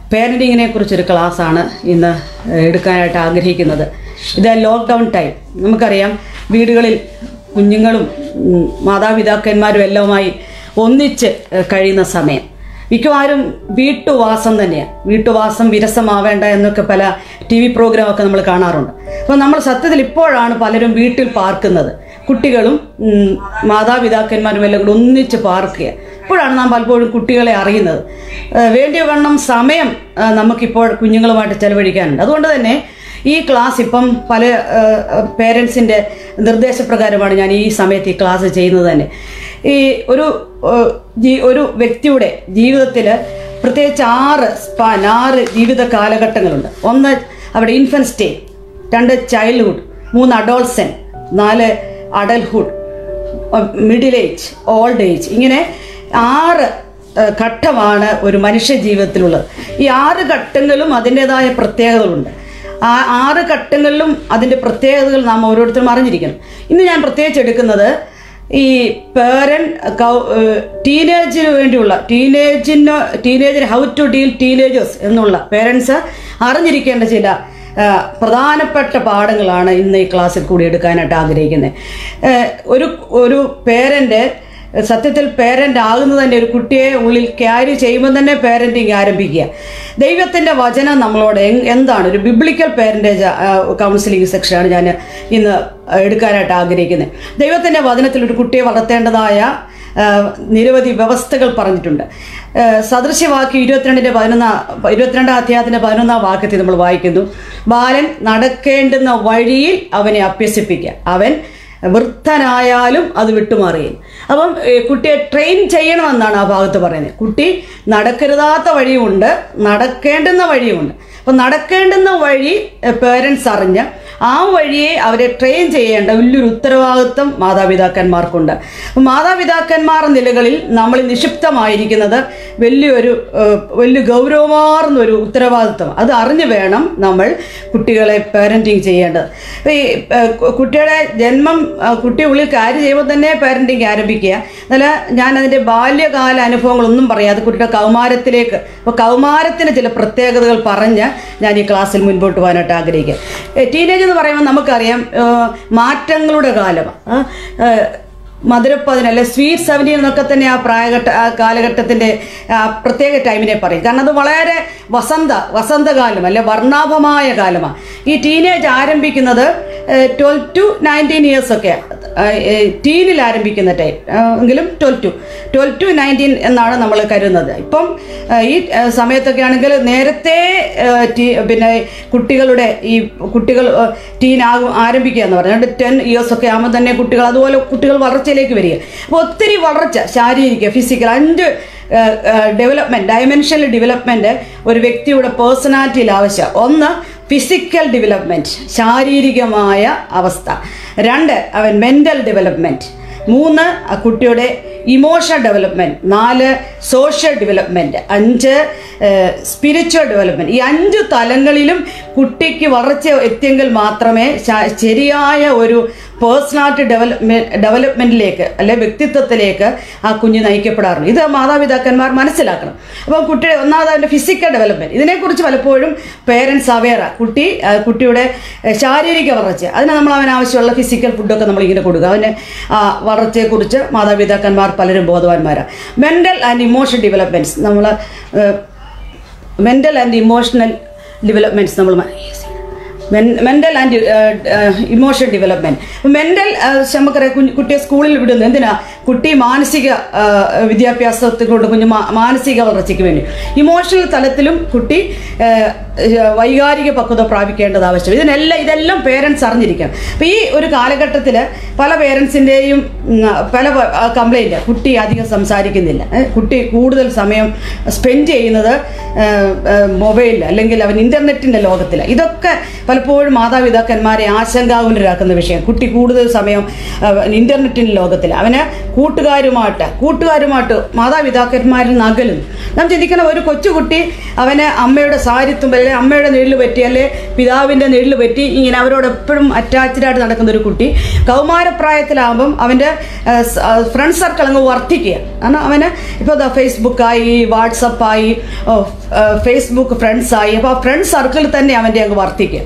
പേരൻറ്റിങ്ങിനെ കുറിച്ചൊരു ക്ലാസ്സാണ് ഇന്ന് എടുക്കാനായിട്ട് ആഗ്രഹിക്കുന്നത് ഇത് ലോക്ക്ഡൗൺ ടൈം നമുക്കറിയാം വീടുകളിൽ കുഞ്ഞുങ്ങളും ഉം, മാതാപിതാക്കന്മാരും എല്ലാമായി ഒന്നിച്ച് ഏഹ്, കഴിയുന്ന സമയം മിക്കവാറും വീട്ടുവാസം തന്നെയാണ് വീട്ടുവാസം വിരസമാവേണ്ട എന്നൊക്കെ പല ടി വി പ്രോഗ്രാമൊക്കെ നമ്മൾ കാണാറുണ്ട് അപ്പോൾ നമ്മൾ സത്യത്തിൽ ഇപ്പോഴാണ് പലരും വീട്ടിൽ പാർക്കുന്നത് കുട്ടികളും ഉം, മാതാപിതാക്കന്മാരും എല്ലാം കൂടി ഒന്നിച്ച് പാർക്കുക ഇപ്പോഴാണ് നാം പലപ്പോഴും കുട്ടികളെ അറിയുന്നത് ഏഹ്, വേണ്ടിയ വണ്ണം സമയം ഏഹ്, നമുക്കിപ്പോൾ കുഞ്ഞുങ്ങളുമായിട്ട് ചെലവഴിക്കാനുണ്ട് അതുകൊണ്ട് തന്നെ ഈ ക്ലാസ് ഇപ്പം പല പേരൻസിൻ്റെ നിർദ്ദേശപ്രകാരമാണ് ഞാൻ ഈ സമയത്ത് ഈ ക്ലാസ് ചെയ്യുന്നത് തന്നെ ഈ ഒരു ഏഹ്, ജീ- ഒരു വ്യക്തിയുടെ ജീവിതത്തിൽ പ്രത്യേകിച്ച് ആറ് സ്പാൻ ആറ് ജീവിത കാലഘട്ടങ്ങളുണ്ട് ഒന്ന് അവിടെ ഇൻഫൻ സ്റ്റേ രണ്ട് ചൈൽഡ്ഹുഡ് മൂന്ന് അഡോൾസൻ നാല് adulthood middle age old age ഇങ്ങനെ ആറ് ഏഹ്, ഘട്ടമാണ് ഒരു മനുഷ്യ ജീവിതത്തിലുള്ളത് ഈ ആറ് ഘട്ടങ്ങളും അതിൻ്റെതായ പ്രത്യേകതകളുണ്ട് ആ ആറ് ഘട്ടങ്ങളിലും അതിൻ്റെ പ്രത്യേകതകൾ നാം ഓരോരുത്തരും അറിഞ്ഞിരിക്കണം ഇന്ന് ഞാൻ പ്രത്യേകിച്ച് എടുക്കുന്നത് ഈ പേരൻ ടീനേജിന് വേണ്ടിയുള്ള ടീനേജിന് ടീനേജിന് ഹൗ ടു ഡീൽ ടീനേജേഴ്സ് എന്നുള്ള പേരൻസ് അറിഞ്ഞിരിക്കേണ്ട ചില ആ, പ്രധാനപ്പെട്ട പാഠങ്ങളാണ് ഇന്ന് ഈ ക്ലാസ്സിൽ കൂടി എടുക്കാനായിട്ട് ആഗ്രഹിക്കുന്നത് ഏ, ഒരു ഒരു പേരൻ്റ് സത്യത്തിൽ പേരൻ്റ് ആകുന്നത് തന്നെ ഒരു കുട്ടിയെ ഉള്ളിൽ ക്യാരി ചെയ്യുമ്പോൾ തന്നെ പേരൻറ്റിങ് ആരംഭിക്കുക ദൈവത്തിൻ്റെ വചനം നമ്മളോട് എങ്- എന്താണ് ഒരു ബിബ്ലിക്കൽ പേരൻറ്റേജ് കൗൺസിലിംഗ് സെക്ഷനാണ് ഞാൻ ഇന്ന് എടുക്കാനായിട്ട് ആഗ്രഹിക്കുന്നത് ദൈവത്തിൻ്റെ വചനത്തിൽ ഒരു കുട്ടിയെ വളർത്തേണ്ടതായ ആ, നിരവധി വ്യവസ്ഥകൾ പറഞ്ഞിട്ടുണ്ട് ആ, സദൃശ്യവാക്യം ഇരുപത്തിരണ്ടിൻ്റെ പതിനൊന്നാം ഇരുപത്തിരണ്ടാം അധ്യായത്തിൻ്റെ പതിനൊന്നാം വാക്യത്തിൽ നമ്മൾ വായിക്കുന്നു ബാലൻ നടക്കേണ്ടുന്ന വഴിയിൽ അവനെ അഭ്യസിപ്പിക്കുക അവൻ വൃദ്ധനായാലും അത് വിട്ടുമാറുകയും അപ്പം ഏ, കുട്ടിയെ ട്രെയിൻ ചെയ്യണമെന്നാണ് ആ ഭാഗത്ത് പറയുന്നത് കുട്ടി നടക്കരുതാത്ത വഴിയുമുണ്ട് നടക്കേണ്ടുന്ന വഴിയുമുണ്ട് അപ്പം നടക്കേണ്ടുന്ന വഴി പേരൻസ് അറിഞ്ഞ് ആ വഴിയെ അവരെ ട്രെയിൻ ചെയ്യേണ്ട വലിയൊരു ഉത്തരവാദിത്വം മാതാപിതാക്കന്മാർക്കുണ്ട് അപ്പം മാതാപിതാക്കന്മാർ നിലകളിൽ നമ്മൾ നിക്ഷിപ്തമായിരിക്കുന്നത് വലിയൊരു ഏഹ്, വലിയ ഗൗരവമാർന്ന ഒരു ഉത്തരവാദിത്വം അത് അറിഞ്ഞു വേണം നമ്മൾ കുട്ടികളെ പാരൻറ്റിങ് ചെയ്യേണ്ടത് അപ്പോൾ ഈ ഏഹ്, കു- കുട്ടിയുടെ ജന്മം ആ, കുട്ടി ഉള്ളിൽ കാര്യം ചെയ്യുമ്പോൾ തന്നെ പാരൻറ്റിങ് ആരംഭിക്കുക എന്നാൽ ഞാൻ അതിൻ്റെ ബാല്യകാല അനുഭവങ്ങളൊന്നും പറയാതെ കുട്ടിയുടെ കൗമാരത്തിലേക്ക് അപ്പോൾ കൗമാരത്തിന് ചില പ്രത്യേകതകൾ പറഞ്ഞ് ഞാൻ ഈ ക്ലാസ്സിൽ മുൻപോട്ട് പോകാനായിട്ട് ആഗ്രഹിക്കുക ടീനേജ് എന്ന് പറയുമ്പോൾ നമുക്കറിയാം ഏഹ്, മാറ്റങ്ങളുടെ കാലമാണ് ആ, ഏഹ്, മധുരപ്പതിന് അല്ലെ സ്വീറ്റ് സെവൻറ്റീൻ എന്നൊക്കെ തന്നെ ആ പ്രായഘട്ട ആ കാലഘട്ടത്തിൻ്റെ ആ പ്രത്യേക ടൈമിനെ പറയും കാരണം അത് വളരെ വസന്ത വസന്തകാലം അല്ലെ വർണ്ണാഭമായ കാലമാണ് ഈ ടീനേജ് ആരംഭിക്കുന്നത് ട്വൽവ് ടു നയൻറ്റീൻ ഇയേഴ്സ് ഒക്കെ ടീനിൽ ആരംഭിക്കുന്ന ടൈം എങ്കിലും twelve to twelve to nineteen എന്നാണ് നമ്മൾ കരുതുന്നത് ഇപ്പം ആ, ഈ ആ, സമയത്തൊക്കെ ആണെങ്കിൽ നേരത്തെ ആ, ടീ- പിന്നെ കുട്ടികളുടെ ഈ കുട്ടികൾ ടീൻ ആകും ആരംഭിക്കുക എന്ന് പറഞ്ഞാൽ ടെൻ ഇയേഴ്സ് ഒക്കെ ആകുമ്പോൾ തന്നെ കുട്ടികൾ അതുപോലെ കുട്ടികൾ വളർച്ചയിലേക്ക് വരിക അപ്പോൾ ഒത്തിരി വളർച്ച ശാരീരിക ഫിസിക്കൽ അഞ്ച് ഡെവലപ്മെൻറ്റ് ഡയമെൻഷണൽ ഡെവലപ്മെൻറ്റ് ഒരു വ്യക്തിയുടെ പേഴ്സണാലിറ്റിയിൽ ആവശ്യം ഒന്ന് ഫിസിക്കൽ ഡെവലപ്മെൻറ്റ് ശാരീരികമായ അവസ്ഥ രണ്ട് അവൻ മെൻ്റൽ ഡെവലപ്മെൻറ്റ് മൂന്ന് ആ കുട്ടിയുടെ ഇമോഷണൽ ഡെവലപ്മെൻറ്റ് നാല് സോഷ്യൽ ഡെവലപ്മെൻറ്റ് അഞ്ച് സ്പിരിച്വൽ ഡെവലപ്മെൻറ്റ് ഈ അഞ്ച് തലങ്ങളിലും കുട്ടിക്ക് വളർച്ച എത്തിയെങ്കിൽ മാത്രമേ ശ- ശരിയായ ഒരു പേഴ്സണാലിറ്റി ഡെവലപ്മെൻറ്റ് ഡെവലപ്മെൻറ്റിലേക്ക് അല്ലെ വ്യക്തിത്വത്തിലേക്ക് ആ കുഞ്ഞ് നയിക്കപ്പെടാറുണ്ട് ഇത് മാതാപിതാക്കന്മാർ മനസ്സിലാക്കണം അപ്പോൾ കുട്ടിയുടെ ഒന്നാമത് അവൻ്റെ ഫിസിക്കൽ ഡെവലപ്മെൻറ്റ് ഇതിനെക്കുറിച്ച് പലപ്പോഴും പേരൻസ് അവെയറാണ് കുട്ടി ആ, കുട്ടിയുടെ ഏഹ്, ശാരീരിക വളർച്ച അതിന് നമ്മൾ അവന് ആവശ്യമുള്ള ഫിസിക്കൽ ഫുഡൊക്കെ നമ്മളിങ്ങനെ കൊടുക്കുക അവന് ആ വളർച്ചയെക്കുറിച്ച് മാതാപിതാക്കന്മാർ പലരും ബോധവാന്മാരാണ് മെൻ്റൽ ആൻഡ് ഇമോഷണൽ ഡെവലപ്മെൻറ്റ്സ് നമ്മൾ മെൻ്റൽ ആൻഡ് ഇമോഷണൽ ഡെവലപ്മെൻറ്റ്സ് നമ്മൾ mental and emotional development mental നമുക്കറിയാം കുഞ്ഞ് കുട്ടിയെ സ്കൂളിൽ വിടുന്നു എന്തിനാ കുട്ടി മാനസിക ആ, വിദ്യാഭ്യാസത്തിൽ കൊണ്ട് കുഞ്ഞ് മാ- മാനസിക വളർച്ചയ്ക്ക് വേണ്ടി ഇമോഷണൽ തലത്തിലും കുട്ടി ആ, വൈകാരിക പക്വത പ്രാപിക്കേണ്ടത് ആവശ്യം ഇതിനെല്ലാം ഇതെല്ലാം പേരൻസ് അറിഞ്ഞിരിക്കണം അപ്പോൾ ഈ ഒരു കാലഘട്ടത്തിൽ പല പേരൻസിൻ്റെയും പല കംപ്ലൈൻറ്റ് കുട്ടി അധികം സംസാരിക്കുന്നില്ല ഏ, കുട്ടി കൂടുതൽ സമയം സ്പെൻഡ് ചെയ്യുന്നത് മൊബൈലിൽ അല്ലെങ്കിൽ അവൻ ഇൻ്റർനെറ്റിൻ്റെ ലോകത്തിൽ ഇതൊക്കെ പലപ്പോഴും മാതാപിതാക്കന്മാരെ ആശങ്കാകുലരാക്കുന്ന വിഷയം കുട്ടി കൂടുതൽ സമയം ഇൻ്റർനെറ്റിൻ്റെ ലോകത്തിൽ അവന് കൂട്ടുകാരുമായിട്ട് കൂട്ടുകാരുമായിട്ട് മാതാപിതാക്കന്മാരിൽ നിന്ന് അകലുന്നു നാം ചിന്തിക്കണം ഒരു കൊച്ചുകുട്ടി അവന് അമ്മയുടെ സാരിത്തുമ്പൽ അല്ലെങ്കിൽ അമ്മയുടെ നിഴൽ പറ്റി അല്ലെ പിതാവിൻ്റെ നിഴൽ പറ്റി ഇങ്ങനെ അവരോട് എപ്പോഴും അറ്റാച്ച്ഡ് ആയിട്ട് നടക്കുന്ന ഒരു കുട്ടി കൗമാരപ്രായത്തിലാകുമ്പം അവൻ്റെ ഫ്രണ്ട് സർക്കിൾ അങ്ങ് വർദ്ധിക്കുക കാരണം അവന് ഇപ്പോൾ ഫേസ്ബുക്കായി വാട്സപ്പായി ഫേസ്ബുക്ക് ഫ്രണ്ട്സായി അപ്പോൾ ആ ഫ്രണ്ട് സർക്കിൾ തന്നെ അവൻ്റെ അങ്ങ് വർദ്ധിക്കുക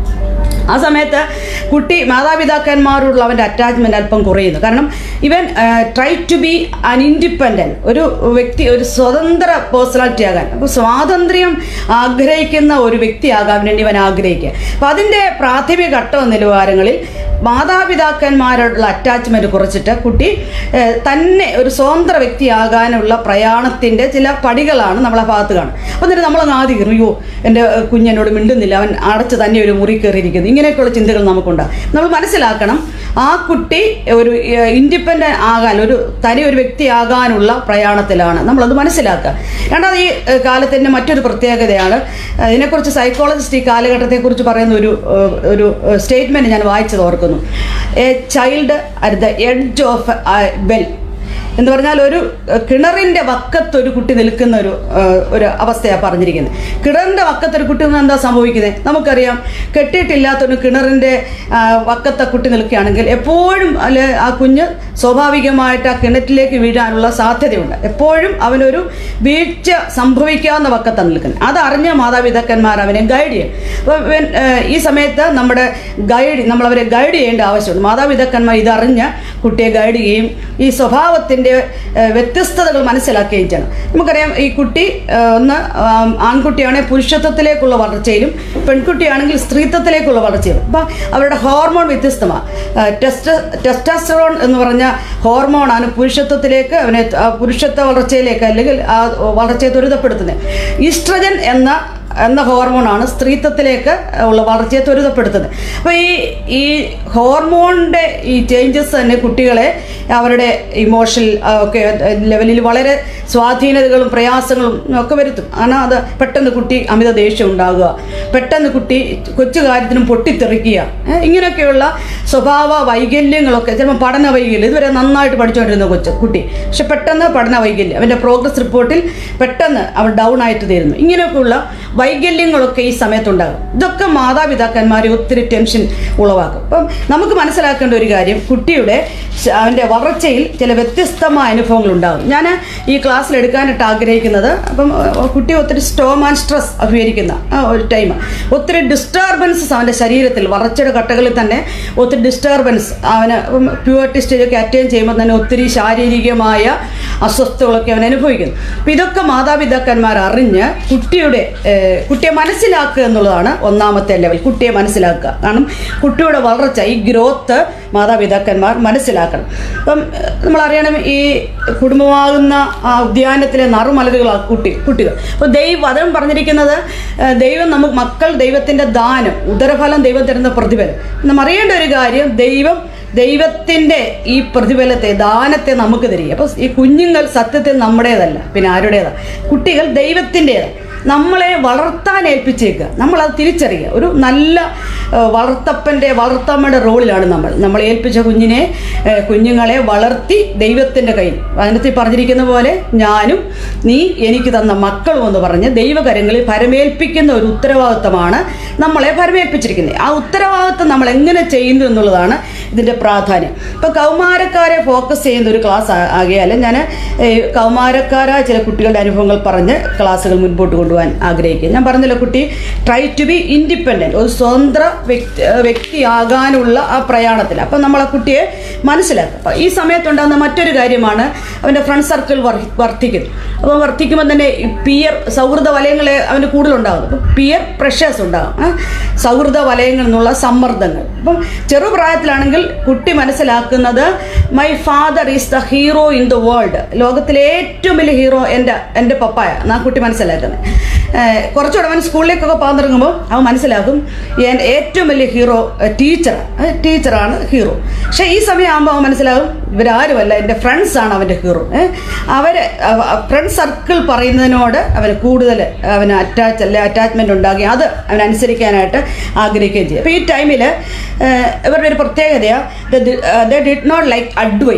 ആ സമയത്ത് കുട്ടി മാതാപിതാക്കന്മാരോടുള്ള അവൻ്റെ അറ്റാച്ച്മെൻ്റ് അല്പം കുറയുന്നു കാരണം ഇവൻ try to be an independent ഒരു വ്യക്തി ഒരു സ്വതന്ത്ര പേഴ്സണാലിറ്റി ആകാൻ അപ്പോൾ സ്വാതന്ത്ര്യം ആഗ്രഹിക്കുന്ന ഒരു വ്യക്തിയാകാൻ വേണ്ടി ഇവൻ ആഗ്രഹിക്കുക അപ്പോൾ അതിൻ്റെ പ്രാഥമിക ഘട്ട നിലവാരങ്ങളിൽ മാതാപിതാക്കന്മാരോടുള്ള അറ്റാച്ച്മെൻറ്റ് കുറച്ചിട്ട് കുട്ടി ഏഹ്, തന്നെ ഒരു സ്വതന്ത്ര വ്യക്തിയാകാനുള്ള പ്രയാണത്തിൻ്റെ ചില പടികളാണ് നമ്മളെ ഭാഗത്ത് കാണും അപ്പോൾ എന്നിട്ട് നമ്മളങ്ങ് ആദ്യം കയറും അയ്യോ എൻ്റെ ഏഹ്, കുഞ്ഞെന്നോട് മിണ്ടുന്നില്ല അവൻ അടച്ച് തന്നെ ഒരു മുറി കയറിയിരിക്കുന്നു ഇങ്ങനെയൊക്കെയുള്ള ചിന്തകൾ നമുക്കുണ്ടാകും നമ്മൾ മനസ്സിലാക്കണം ആ കുട്ടി ഒരു ഇൻഡിപെൻഡൻ്റ് ആകാൻ ഒരു തനി ഒരു വ്യക്തിയാകാനുള്ള പ്രയാണത്തിലാണ് നമ്മളത് മനസ്സിലാക്കുക രണ്ടാമത് ഈ ഏഹ്, കാലത്തിൻ്റെ മറ്റൊരു പ്രത്യേകതയാണ് ഏഹ്, ഇതിനെക്കുറിച്ച് സൈക്കോളജിസ്റ്റ് ഈ കാലഘട്ടത്തെക്കുറിച്ച് പറയുന്ന ഒരു ഏഹ്, ഒരു സ്റ്റേറ്റ്മെൻറ്റ് ഞാൻ വായിച്ചത് ഓർക്കുന്നു a child at the edge of well എന്ന് പറഞ്ഞാൽ ഒരു ഏഹ്, കിണറിൻ്റെ വക്കത്ത് ഒരു കുട്ടി നിൽക്കുന്ന ഒരു ഏഹ്, ഒരു അവസ്ഥയാണ് പറഞ്ഞിരിക്കുന്നത് കിണറിൻ്റെ വക്കത്ത് ഒരു കുട്ടി നിന്ന് എന്താ സംഭവിക്കുന്നത് നമുക്കറിയാം കെട്ടിയിട്ടില്ലാത്തൊരു കിണറിൻ്റെ ആ, വക്കത്തെ കുട്ടി നിൽക്കുകയാണെങ്കിൽ എപ്പോഴും അല്ലെ ആ കുഞ്ഞ് സ്വാഭാവികമായിട്ട് ആ കിണറ്റിലേക്ക് വീഴാനുള്ള സാധ്യതയുണ്ട് എപ്പോഴും അവനൊരു വീഴ്ച സംഭവിക്കാവുന്ന വക്കത്താണ് നിൽക്കുന്നത് അതറിഞ്ഞ മാതാപിതാക്കന്മാർ അവനെ ഗൈഡ് ചെയ്യും അപ്പോൾ ഇവൻ, ഏഹ്, ഈ സമയത്ത് നമ്മുടെ ഗൈഡ് നമ്മളവരെ ഗൈഡ് ചെയ്യേണ്ട ആവശ്യമുണ്ട് മാതാപിതാക്കന്മാർ ഇതറിഞ്ഞ് കുട്ടിയെ ഗൈഡ് ചെയ്യുകയും ഈ സ്വഭാവത്തിൻ്റെ ഏഹ്, വ്യത്യസ്തതകൾ മനസ്സിലാക്കുകയും ചെയ്യണം നമുക്കറിയാം ഈ കുട്ടി ഏഹ്, ഒന്ന് ആം, ആൺകുട്ടിയാണെങ്കിൽ പുരുഷത്വത്തിലേക്കുള്ള വളർച്ചയിലും പെൺകുട്ടിയാണെങ്കിൽ സ്ത്രീത്വത്തിലേക്കുള്ള വളർച്ചയിലും അപ്പം അവരുടെ ഹോർമോൺ വ്യത്യസ്തമാണ് ടെസ്റ്റ് ടെസ്റ്റോസ്റ്ററോൺ എന്ന് പറഞ്ഞ ഹോർമോണാണ് പുരുഷത്വത്തിലേക്ക് അവനെ ആ പുരുഷത്വ വളർച്ചയിലേക്ക് അല്ലെങ്കിൽ ആ വളർച്ചയെ ത്വരിതപ്പെടുത്തുന്നത് ഈസ്ട്രജൻ എന്ന എന്ന ഹോർമോണാണ് സ്ത്രീത്വത്തിലേക്ക് ഉള്ള വളർച്ചയെ ത്വരിതപ്പെടുത്തുന്നത് അപ്പോൾ ഈ ഈ ഹോർമോണിൻ്റെ ഈ ചേഞ്ചസ് തന്നെ കുട്ടികളെ അവരുടെ ഇമോഷണൽ ഒക്കെ ലെവലിൽ വളരെ സ്വാധീനതകളും പ്രയാസങ്ങളും ഒക്കെ വരുത്തും കാരണം അത് പെട്ടെന്ന് കുട്ടി അമിത ദേഷ്യം ഉണ്ടാകുക പെട്ടെന്ന് കുട്ടി കൊച്ചു കാര്യത്തിനും പൊട്ടിത്തെറിക്കുക ഏ, ഇങ്ങനെയൊക്കെയുള്ള സ്വഭാവ വൈകല്യങ്ങളൊക്കെ ചിലപ്പോൾ പഠന വൈകല്യം ഇതുവരെ നന്നായിട്ട് പഠിച്ചുകൊണ്ടിരുന്ന കൊച്ചു കുട്ടി പക്ഷെ പെട്ടെന്ന് പഠന വൈകല്യം അവൻ്റെ പ്രോഗ്രസ് റിപ്പോർട്ടിൽ പെട്ടെന്ന് അവൻ ഡൗൺ ആയിട്ട് തീരുന്നു ഇങ്ങനെയൊക്കെയുള്ള വൈകല്യങ്ങളൊക്കെ ഈ സമയത്തുണ്ടാകും ഇതൊക്കെ മാതാപിതാക്കന്മാരെ ഒത്തിരി ടെൻഷൻ ഉളവാക്കും അപ്പം നമുക്ക് മനസ്സിലാക്കേണ്ട ഒരു കാര്യം കുട്ടിയുടെ ശ- അവൻ്റെ വളർച്ചയിൽ ചില വ്യത്യസ്തമായ അനുഭവങ്ങൾ ഉണ്ടാകും ഞാൻ ഈ ക്ലാസ്സിൽ എടുക്കാനായിട്ട് ആഗ്രഹിക്കുന്നത് അപ്പം ഏഹ്, കുട്ടി ഒത്തിരി സ്റ്റോം ആൻഡ് സ്ട്രെസ് അഭിമുഖീകരിക്കുന്ന ആ ഒരു ടൈം ഒത്തിരി ഡിസ്റ്റർബൻസസ് അവൻ്റെ ശരീരത്തിൽ വളർച്ചയുടെ ഘട്ടങ്ങളിൽ തന്നെ ഒത്തിരി ഡിസ്റ്റർബൻസ് അവന് പ്യൂരിറ്റി സ്റ്റേജൊക്കെ അറ്റൈൻ ചെയ്യുമ്പോൾ തന്നെ ഒത്തിരി ശാരീരികമായ അസ്വസ്ഥതകളൊക്കെ അവൻ അനുഭവിക്കുന്നു അപ്പം ഇതൊക്കെ മാതാപിതാക്കന്മാർ അറിഞ്ഞ് കുട്ടിയുടെ ഏഹ്, കുട്ടിയെ മനസ്സിലാക്കുക എന്നുള്ളതാണ് ഒന്നാമത്തെ ലെവൽ കുട്ടിയെ മനസ്സിലാക്കുക കാരണം കുട്ടിയുടെ വളർച്ച ഈ ഗ്രോത്ത് മാതാപിതാക്കന്മാർ മനസ്സിലാക്കണം അപ്പം ഏഹ്, നമ്മളറിയണം ഈ കുടുംബമാകുന്ന ആ ഉദ്യാനത്തിലെ നറുമലരുകളാണ് കുട്ടി കുട്ടികൾ അപ്പോൾ ദൈവം അതും പറഞ്ഞിരിക്കുന്നത് ഏഹ്, ദൈവം നമുക്ക് മക്കൾ ദൈവത്തിൻ്റെ ദാനം ഉദരഫലം ദൈവം തരുന്ന പ്രതിഫലം നാം അറിയേണ്ട ഒരു കാര്യം ദൈവം ദൈവത്തിൻ്റെ ഈ പ്രതിഫലത്തെ ദാനത്തെ നമുക്ക് തരിക അപ്പോൾ ഈ കുഞ്ഞുങ്ങൾ സത്യത്തിൽ നമ്മുടേതല്ല പിന്നെ ആരുടേതാണ് കുട്ടികൾ ദൈവത്തിൻ്റേതാണ് നമ്മളെ വളർത്താൻ ഏൽപ്പിച്ചേക്കുക നമ്മളത് തിരിച്ചറിയുക ഒരു നല്ല ഏഹ്, വളർത്തപ്പൻ്റെ വളർത്തമ്മയുടെ റോളിലാണ് നമ്മൾ നമ്മൾ ഏൽപ്പിച്ച കുഞ്ഞിനെ ഏഹ്, കുഞ്ഞുങ്ങളെ വളർത്തി ദൈവത്തിൻ്റെ കയ്യിൽ അതിനകത്ത് ഈ പറഞ്ഞിരിക്കുന്ന പോലെ ഞാനും നീ എനിക്ക് തന്ന മക്കളും എന്ന് പറഞ്ഞ് ദൈവകരങ്ങളിൽ പരമേൽപ്പിക്കുന്ന ഒരു ഉത്തരവാദിത്തമാണ് നമ്മളെ പരമേൽപ്പിച്ചിരിക്കുന്നത് ആ ഉത്തരവാദിത്തം നമ്മൾ എങ്ങനെ ചെയ്യുന്നു എന്നുള്ളതാണ് ഇതിൻ്റെ പ്രാധാന്യം ഇപ്പോൾ കൗമാരക്കാരെ ഫോക്കസ് ചെയ്യുന്ന ഒരു ക്ലാസ് ആ- ആകിയാൽ ഞാൻ കൗമാരക്കാരായ ചില കുട്ടികളുടെ അനുഭവങ്ങൾ പറഞ്ഞ് ക്ലാസ്സുകൾ മുൻപോട്ട് കൊണ്ടുപോകാൻ ആഗ്രഹിക്കുന്നു ഞാൻ പറഞ്ഞല്ലോ കുട്ടി ട്രൈ ടു ബി ഇൻഡിപെൻഡൻറ്റ് ഒരു സ്വതന്ത്ര വ്യക്തി വ്യക്തിയാകാനുള്ള ആ പ്രയാണത്തിൽ അപ്പം നമ്മൾ ആ കുട്ടിയെ മനസ്സിലാക്കുക അപ്പം ഈ സമയത്തുണ്ടാകുന്ന മറ്റൊരു കാര്യമാണ് അവൻ്റെ ഫ്രണ്ട് സർക്കിൾ വർദ്ധിക്കുന്നു അപ്പോൾ വർദ്ധിക്കുമ്പോൾ തന്നെ പിയർ സൗഹൃദ വലയങ്ങളെ അവന് കൂടുതലുണ്ടാകുന്നു അപ്പം പിയർ പ്രഷേഴ്സ് ഉണ്ടാകും ആ, സൗഹൃദ വലയങ്ങളിൽ നിന്നുള്ള സമ്മർദ്ദങ്ങൾ അപ്പം ചെറുപ്രായത്തിലാണെങ്കിൽ കുട്ടി മനസ്സിലാക്കുന്നത് my father is the hero in the world ലോകത്തിലെ ഏറ്റവും വലിയ ഹീറോ എൻ്റെ എൻ്റെ പപ്പായ എന്നാ കുട്ടി മനസ്സിലാക്കുന്നത് ഏഹ് കുറച്ചുകൂടെ അവൻ സ്കൂളിലേക്കൊക്കെ പോകാൻ തുടങ്ങുമ്പോൾ അവൻ മനസ്സിലാക്കും ഞാൻ ഏറ്റവും വലിയ ഹീറോ ടീച്ചറാണ് ടീച്ചറാണ് ഹീറോ പക്ഷേ ഈ സമയമാകുമ്പോൾ അവൻ മനസ്സിലാകും ഇവരാരുമല്ല എൻ്റെ ഫ്രണ്ട്സാണ് അവൻ്റെ ഹീറോ അവർ ഫ്രണ്ട് സർക്കിൾ പറയുന്നതിനോട് അവന് കൂടുതൽ അവന് അറ്റാച്ച് അല്ലെ അറ്റാച്ച്മെൻ്റ് ഉണ്ടാകുകയും അത് അവൻ അനുസരിക്കാനായിട്ട് ആഗ്രഹിക്കുകയും ചെയ്യും അപ്പോൾ ഈ ടൈമിൽ ഇവരുടെ ഒരു പ്രത്യേകതയാണ് the did not like advice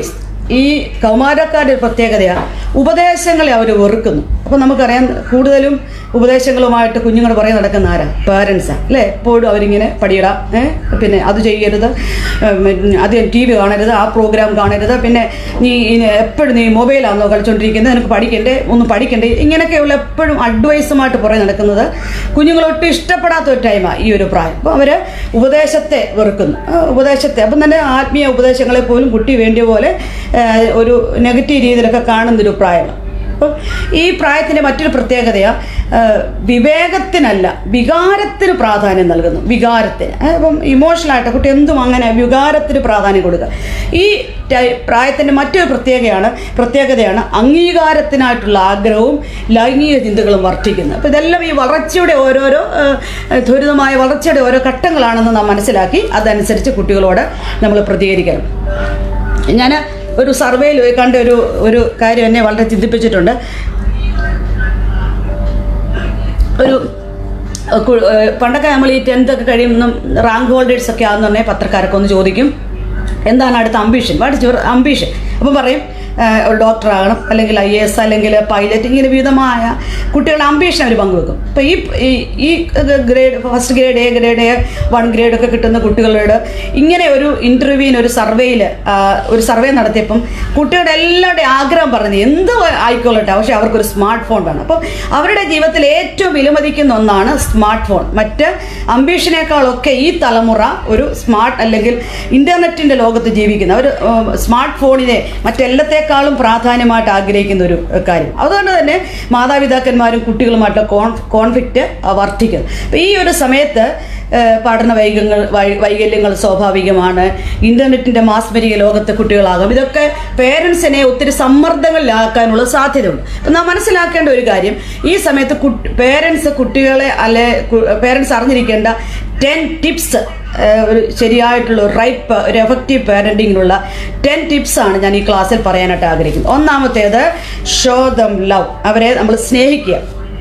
ഈ കൗമാരക്കാരുടെ ഒരു പ്രത്യേകതയാണ് ഉപദേശങ്ങളെ അവർ വെറുക്കുന്നു അപ്പോൾ നമുക്കറിയാം കൂടുതലും ഉപദേശങ്ങളുമായിട്ട് കുഞ്ഞുങ്ങൾ പുറകെ നടക്കുന്ന ആരാ പാരൻസാണ് അല്ലേ എപ്പോഴും അവരിങ്ങനെ പടിയിടാം ഏ? പിന്നെ അത് ചെയ്യരുത് ഉം, അധികം ടി വി കാണരുത് ആ പ്രോഗ്രാം കാണരുത് പിന്നെ നീ ഇനി എപ്പോഴും നീ മൊബൈലാണോ കളിച്ചുകൊണ്ടിരിക്കുന്നത് നിനക്ക് പഠിക്കണ്ടേ ഒന്ന് പഠിക്കണ്ടേ ഇങ്ങനെയൊക്കെയുള്ള എപ്പോഴും അഡ്വൈസുമായിട്ട് പുറകെ നടക്കുന്നത് കുഞ്ഞുങ്ങളൊട്ടും ഇഷ്ടപ്പെടാത്ത ഒരു ടൈമാണ് ഈ ഒരു പ്രായം അപ്പോൾ അവർ ഉപദേശത്തെ വെറുക്കുന്നു ആ, ഉപദേശത്തെ അപ്പം തന്നെ ആത്മീയ ഉപദേശങ്ങളെ പോലും കുട്ടി വേണ്ടിയ പോലെ ആ, ഒരു നെഗറ്റീവ് രീതിയിലൊക്കെ കാണുന്നൊരു പ്രായമാണ് അപ്പം ഈ പ്രായത്തിൻ്റെ മറ്റൊരു പ്രത്യേകതയാണ് വിവേകത്തിനല്ല വികാരത്തിന് പ്രാധാന്യം നൽകുന്നു വികാരത്തിന് ഏ, അപ്പം ഇമോഷണലായിട്ട് കുട്ടി എന്തും അങ്ങനെ വികാരത്തിന് പ്രാധാന്യം കൊടുക്കുക ഈ ടൈ- പ്രായത്തിൻ്റെ മറ്റൊരു പ്രത്യേകതയാണ് പ്രത്യേകതയാണ് അംഗീകാരത്തിനായിട്ടുള്ള ആഗ്രഹവും ലൈംഗിക ചിന്തകളും വർദ്ധിക്കുന്നത് അപ്പോൾ ഇതെല്ലാം ഈ വളർച്ചയുടെ ഓരോരോ ഏ, ത്വരിതമായ വളർച്ചയുടെ ഓരോ ഘട്ടങ്ങളാണെന്ന് നാം മനസ്സിലാക്കി അതനുസരിച്ച് കുട്ടികളോട് നമ്മൾ പ്രതികരിക്കണം ഞാൻ ഒരു സർവേയിൽ കണ്ട ഒരു ഒരു കാര്യം എന്നെ വളരെ ചിന്തിപ്പിച്ചിട്ടുണ്ട് ഒരു ഏഹ്, കു- ഏഹ്, പണ്ടൊക്കെ നമ്മൾ ഈ ടെൻത്ത് ഒക്കെ കഴിയുമ്പം റാങ്ക് ഹോൾഡേഴ്സ് ഒക്കെ ആണെന്ന് പറഞ്ഞാൽ പത്രക്കാരൊക്കെ ഒന്ന് ചോദിക്കും എന്താണ് അടുത്ത ambition what is your ambition അപ്പം പറയും ഡോക്ടർ ആകണം അല്ലെങ്കിൽ ഐ എസ് അല്ലെങ്കിൽ പൈലറ്റ് ഇങ്ങനെ വിധമായ കുട്ടികളുടെ അംബീഷൻ അവർ പങ്കുവെക്കും അപ്പോൾ ഈ ഈ- ഈ grade first grade A grade A one grade ഒക്കെ കിട്ടുന്ന കുട്ടികളോട് ഇങ്ങനെ ഒരു ഇൻ്റർവ്യൂവിന് ഒരു സർവേയിൽ ഒരു സർവേ നടത്തിയപ്പം കുട്ടികളുടെ എല്ലാവരുടെയും ആഗ്രഹം പറഞ്ഞത് എന്ത് ആയിക്കൊള്ളട്ടെ പക്ഷേ അവർക്കൊരു സ്മാർട്ട് ഫോൺ വേണം അപ്പോൾ അവരുടെ ജീവിതത്തിൽ ഏറ്റവും വിലമതിക്കുന്ന ഒന്നാണ് സ്മാർട്ട് ഫോൺ മറ്റ് അംബീഷനേക്കാളൊക്കെ ഈ തലമുറ ഒരു സ്മാർട്ട് അല്ലെങ്കിൽ ഇൻ്റർനെറ്റിൻ്റെ ലോകത്ത് ജീവിക്കുന്ന ഒരു സ്മാർട്ട് ഫോണിനെ മറ്റെല്ലാത്തേക്കാളും പ്രാധാന്യമായിട്ട് ആഗ്രഹിക്കുന്ന ഒരു ഏഹ്, കാര്യം അതുകൊണ്ട് തന്നെ മാതാപിതാക്കന്മാരും കുട്ടികളുമായിട്ടുള്ള കോൺ കോൺഫ്ലിക്റ്റ് വർദ്ധിക്കുന്നു അപ്പോൾ ഈ ഒരു സമയത്ത് ഏഹ്, പഠന വൈകങ്ങൾ വൈ- വൈകല്യങ്ങൾ സ്വാഭാവികമാണ് ഇൻ്റർനെറ്റിൻ്റെ മാസ്മരിക ലോകത്തെ കുട്ടികളാകും ഇതൊക്കെ പേരൻസിനെ ഒത്തിരി സമ്മർദ്ദങ്ങളിലാക്കാനുള്ള സാധ്യതയുണ്ട് അപ്പം നാം മനസ്സിലാക്കേണ്ട ഒരു കാര്യം ഈ സമയത്ത് കുട്ടി പേരൻസ് കുട്ടികളെ അല്ലെ പേരൻസ് അറിഞ്ഞിരിക്കേണ്ട ടെൻ ടിപ്സ് ഒരു ശരിയായിട്ടുള്ള ഒരു റൈറ്റ് ഒരു എഫക്റ്റീവ് പാരൻറ്റിങ്ങിനുള്ള ടെൻ ടിപ്സാണ് ഞാൻ ഈ ക്ലാസ്സിൽ പറയാനായിട്ട് ആഗ്രഹിക്കുന്നത് ഒന്നാമത്തേത് ഷോ ദം ലവ് അവരെ നമ്മൾ സ്നേഹിക്കുക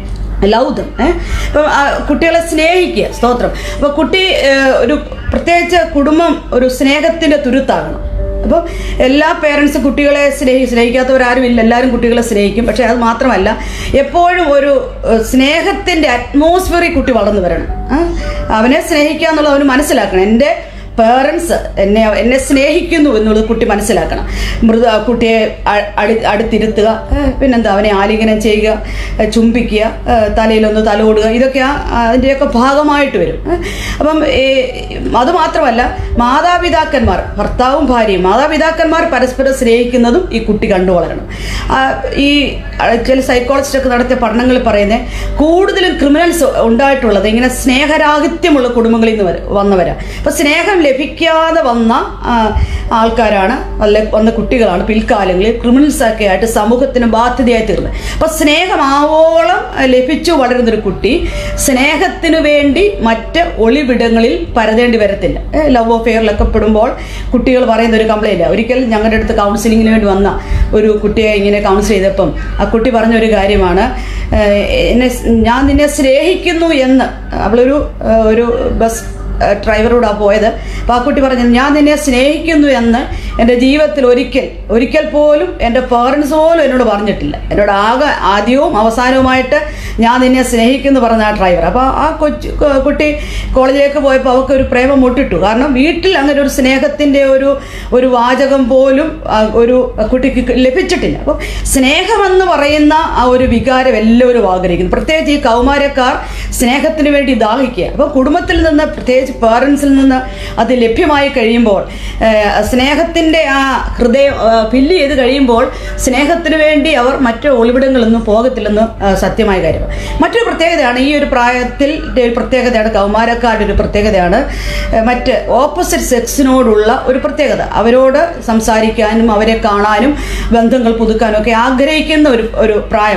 ലൗദം ഇപ്പം ആ കുട്ടികളെ സ്നേഹിക്കുക സ്തോത്രം അപ്പോൾ കുട്ടി ഏഹ്, ഒരു പ്രത്യേകിച്ച് കുടുംബം ഒരു സ്നേഹത്തിൻ്റെ തുരുത്താകണം അപ്പോൾ എല്ലാ പേരൻസും കുട്ടികളെ സ്നേഹി സ്നേഹിക്കാത്തവരാരും ഇല്ല എല്ലാവരും കുട്ടികളെ സ്നേഹിക്കും പക്ഷേ അത് മാത്രമല്ല എപ്പോഴും ഒരു ഏഹ്, സ്നേഹത്തിൻ്റെ അറ്റ്മോസ്ഫിയറിൽ കുട്ടി വളർന്നു വരണം ആ? അവനെ സ്നേഹിക്കുക എന്നുള്ളത് അവന് മനസ്സിലാക്കണം എൻ്റെ പേരൻസ് എന്നെ എന്നെ സ്നേഹിക്കുന്നു എന്നുള്ളത് കുട്ടി മനസ്സിലാക്കണം മൃദു ആ കുട്ടിയെ അ- അടു അടുത്തിരുത്തുക ഏഹ് പിന്നെന്താ അവനെ ആലിംഗനം ചെയ്യുക ഏഹ് ചുംബിക്കുക ഏഹ് തലയിലൊന്ന് തലോടുക ഇതൊക്കെ ആ അതിൻ്റെയൊക്കെ ഭാഗമായിട്ട് വരും ഏഹ് അപ്പം ഈ അത് മാത്രമല്ല മാതാപിതാക്കന്മാർ ഭർത്താവും ഭാര്യയും മാതാപിതാക്കന്മാർ പരസ്പരം സ്നേഹിക്കുന്നതും ഈ കുട്ടി കണ്ടു വളരണം ആ, ഈ ആ, ചില സൈക്കോളജിസ്റ്റൊക്കെ നടത്തിയ പഠനങ്ങളിൽ പറയുന്നത് കൂടുതലും ക്രിമിനൽസ് ഉണ്ടായിട്ടുള്ളത് ഇങ്ങനെ സ്നേഹരാഹിത്യമുള്ള കുടുംബങ്ങളിൽ നിന്ന് വര- വന്നവരാ അപ്പം സ്നേഹം ലഭിക്കാതെ വന്ന ആ, ആൾക്കാരാണ് അല്ലെ വന്ന കുട്ടികളാണ് പിൽക്കാലങ്ങളിൽ ക്രിമിനൽസ് ഒക്കെ ആയിട്ട് സമൂഹത്തിന് ബാധ്യതയായി തീർന്നത് അപ്പം സ്നേഹമാവോളം ലഭിച്ചു വളരുന്നൊരു കുട്ടി സ്നേഹത്തിനു വേണ്ടി മറ്റ് ഒളിവിടങ്ങളിൽ പരതേണ്ടി വരത്തില്ല ലവ് അഫെയറിലൊക്കെ പെടുമ്പോൾ കുട്ടികൾ പറയുന്ന ഒരു കംപ്ലൈൻറ്റ് ഒരിക്കൽ ഞങ്ങളുടെ അടുത്ത് കൗൺസിലിങ്ങിന് വേണ്ടി വന്ന ഒരു കുട്ടിയെ ഇങ്ങനെ കൗൺസിൽ ചെയ്തപ്പം ആ കുട്ടി പറഞ്ഞ ഒരു കാര്യമാണ് ഏഹ്, എന്നെ സ്- ഞാൻ നിന്നെ സ്നേഹിക്കുന്നു എന്ന് അവളൊരു ഏഹ്, ഒരു ബസ് ഏഹ്, ഡ്രൈവറോടാണ് പോയത് അപ്പോൾ ആ കുട്ടി പറഞ്ഞു ഞാൻ നിന്നെ സ്നേഹിക്കുന്നു എന്ന് എൻ്റെ ജീവിതത്തിൽ ഒരിക്കൽ ഒരിക്കൽ പോലും എൻ്റെ പേരൻസ് പോലും എന്നോട് പറഞ്ഞിട്ടില്ല എന്നോട് ആകെ ആദ്യവും അവസാനവുമായിട്ട് ഞാൻ നിന്നെ സ്നേഹിക്കുന്നു പറഞ്ഞ ആ ഡ്രൈവർ അപ്പോൾ ആ കൊച്ചു കൊ- കുട്ടി കോളേജിലേക്ക് പോയപ്പോൾ അവൾക്ക് ഒരു പ്രേമം മുട്ടിട്ടു കാരണം വീട്ടിൽ അങ്ങനെ ഒരു സ്നേഹത്തിൻ്റെ ഒരു ഒരു വാചകം പോലും ആ, ഒരു കുട്ടിക്ക് ലഭിച്ചിട്ടില്ല അപ്പോൾ സ്നേഹമെന്ന് പറയുന്ന ആ ഒരു വികാരം എല്ലാവരും ആഗ്രഹിക്കുന്നു പ്രത്യേകിച്ച് ഈ കൗമാരക്കാർ സ്നേഹത്തിന് വേണ്ടി ദാഹിക്കുക അപ്പോൾ കുടുംബത്തിൽ നിന്ന് പ്രത്യേകിച്ച് പേരൻസിൽ നിന്ന് അത് ലഭ്യമായി കഴിയുമ്പോൾ സ്നേഹത്തിൻ്റെ ആ ഹൃദയം ഫില്ല് ചെയ്ത് കഴിയുമ്പോൾ സ്നേഹത്തിന് വേണ്ടി അവർ മറ്റു ഒളിവിടങ്ങളൊന്നും പോകത്തില്ലെന്ന് ആ, സത്യമായ കാര്യമാണ് മറ്റൊരു പ്രത്യേകതയാണ് ഈ ഒരു പ്രായത്തിൽ ഒരു പ്രത്യേകതയാണ് കൗമാരക്കാരുടെ ഒരു പ്രത്യേകതയാണ് ഏ, മറ്റ് ഓപ്പോസിറ്റ് സെക്സിനോടുള്ള ഒരു പ്രത്യേകത അവരോട് സംസാരിക്കാനും അവരെ കാണാനും ബന്ധങ്ങൾ പുതുക്കാനും ഒക്കെ ആഗ്രഹിക്കുന്ന ഒരു ഒരു പ്രായമാണ്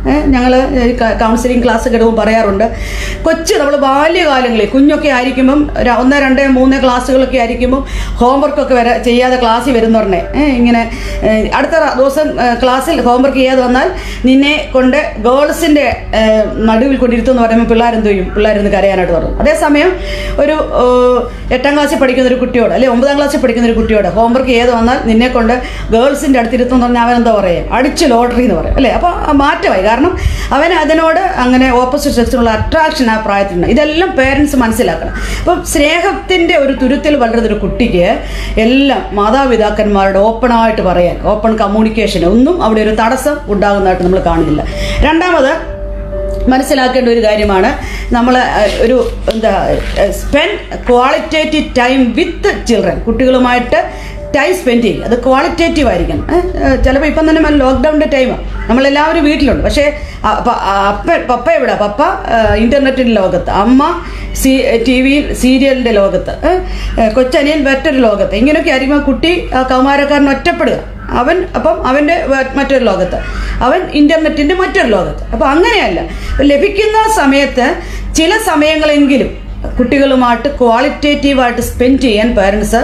ഞങ്ങൾ കൗൺസിലിംഗ് ക്ലാസ് കിടുമ്പോൾ പറയാറുണ്ട് കൊച്ചു നമ്മൾ ബാല്യകാലങ്ങളിൽ കുഞ്ഞൊക്കെ ആയിരിക്കുമ്പം ര- ഒന്ന് രണ്ട് മൂന്ന് ക്ലാസ്സുകളൊക്കെ ആയിരിക്കുമ്പം ഹോംവർക്കൊക്കെ വരെ ചെയ്യാതെ ക്ലാസ്സിൽ വരുന്നവരണേ ഇങ്ങനെ ഏ, അടുത്ത റ- ദിവസം ഏ, ക്ലാസ്സിൽ ഹോംവർക്ക് ചെയ്യാതെ വന്നാൽ നിന്നെ കൊണ്ട് ഗേൾസിൻ്റെ നടുവിൽ കൊണ്ടിരുത്തുമെന്ന് പറയുമ്പോൾ പിള്ളേരെന്ത് ചെയ്യും പിള്ളേരിന്ന് കരയാനായിട്ട് തുടങ്ങും അതേസമയം ഒരു ഏ, എട്ടാം ക്ലാസ്സിൽ പഠിക്കുന്ന ഒരു കുട്ടിയോട് അല്ലെങ്കിൽ ഒമ്പതാം ക്ലാസ്സിൽ പഠിക്കുന്ന ഒരു കുട്ടിയോട് ഹോംവർക്ക് ചെയ്ത് വന്നാൽ നിന്നെ കൊണ്ട് ഗേൾസിൻ്റെ അടുത്തിരുത്തും പറഞ്ഞാൽ അവൻ എന്താ പറയുക അടിച്ച് ലോട്ടറി എന്ന് പറയും അല്ലേ അപ്പോൾ ആ മാറ്റമായി കാരണം അവൻ അതിനോട് അങ്ങനെ ഓപ്പോസിറ്റ് സെക്സിനുള്ള അട്രാക്ഷൻ ആ പ്രായത്തിലുണ്ട് ഇതെല്ലാം പേരൻസ് മനസ്സിലാക്കണം അപ്പം സ്നേഹത്തിൻ്റെ ഒരു തുരുത്തിൽ വളരുന്ന ഒരു കുട്ടിക്ക് എല്ലാം മാതാപിതാക്കന്മാരോട് ഓപ്പണായിട്ട് പറയാൻ ഓപ്പൺ കമ്മ്യൂണിക്കേഷൻ ഒന്നും അവിടെ ഒരു തടസ്സം ഉണ്ടാകുന്നതായിട്ട് നമ്മൾ കാണുന്നില്ല രണ്ടാമത് മനസ്സിലാക്കേണ്ട ഒരു കാര്യമാണ് നമ്മൾ ഒരു എന്താ spend qualitative time with children കുട്ടികളുമായിട്ട് ടൈം സ്പെൻഡ് ചെയ്യും അത് ക്വാളിറ്റേറ്റീവ് ആയിരിക്കണം ചിലപ്പോൾ ഇപ്പം തന്നെ ലോക്ക്ഡൗണിൻ്റെ ടൈമാണ് നമ്മളെല്ലാവരും വീട്ടിലുണ്ട് പക്ഷേ അ- പ- അപ്പ പപ്പ എവിടെ പപ്പ ഇൻ്റർനെറ്റിൻ്റെ ലോകത്ത് അമ്മ സി ടി വിയിൽ സീരിയലിൻ്റെ ലോകത്ത് ഏ, കൊച്ചനിയൻ മറ്റൊരു ലോകത്ത് ഇങ്ങനെയൊക്കെ ആയിരിക്കുമ്പോൾ കുട്ടി ആ കൗമാരക്കാരൻ ഒറ്റപ്പെടുക അവൻ അപ്പം അവൻ്റെ വ- മറ്റൊരു ലോകത്ത് അവൻ ഇൻ്റർനെറ്റിൻ്റെ മറ്റൊരു ലോകത്ത് അപ്പോൾ അങ്ങനെയല്ല ലഭിക്കുന്ന സമയത്ത് ചില സമയങ്ങളെങ്കിലും കുട്ടികളുമായിട്ട് ക്വാളിറ്റേറ്റീവായിട്ട് സ്പെൻഡ് ചെയ്യാൻ പേരൻസ്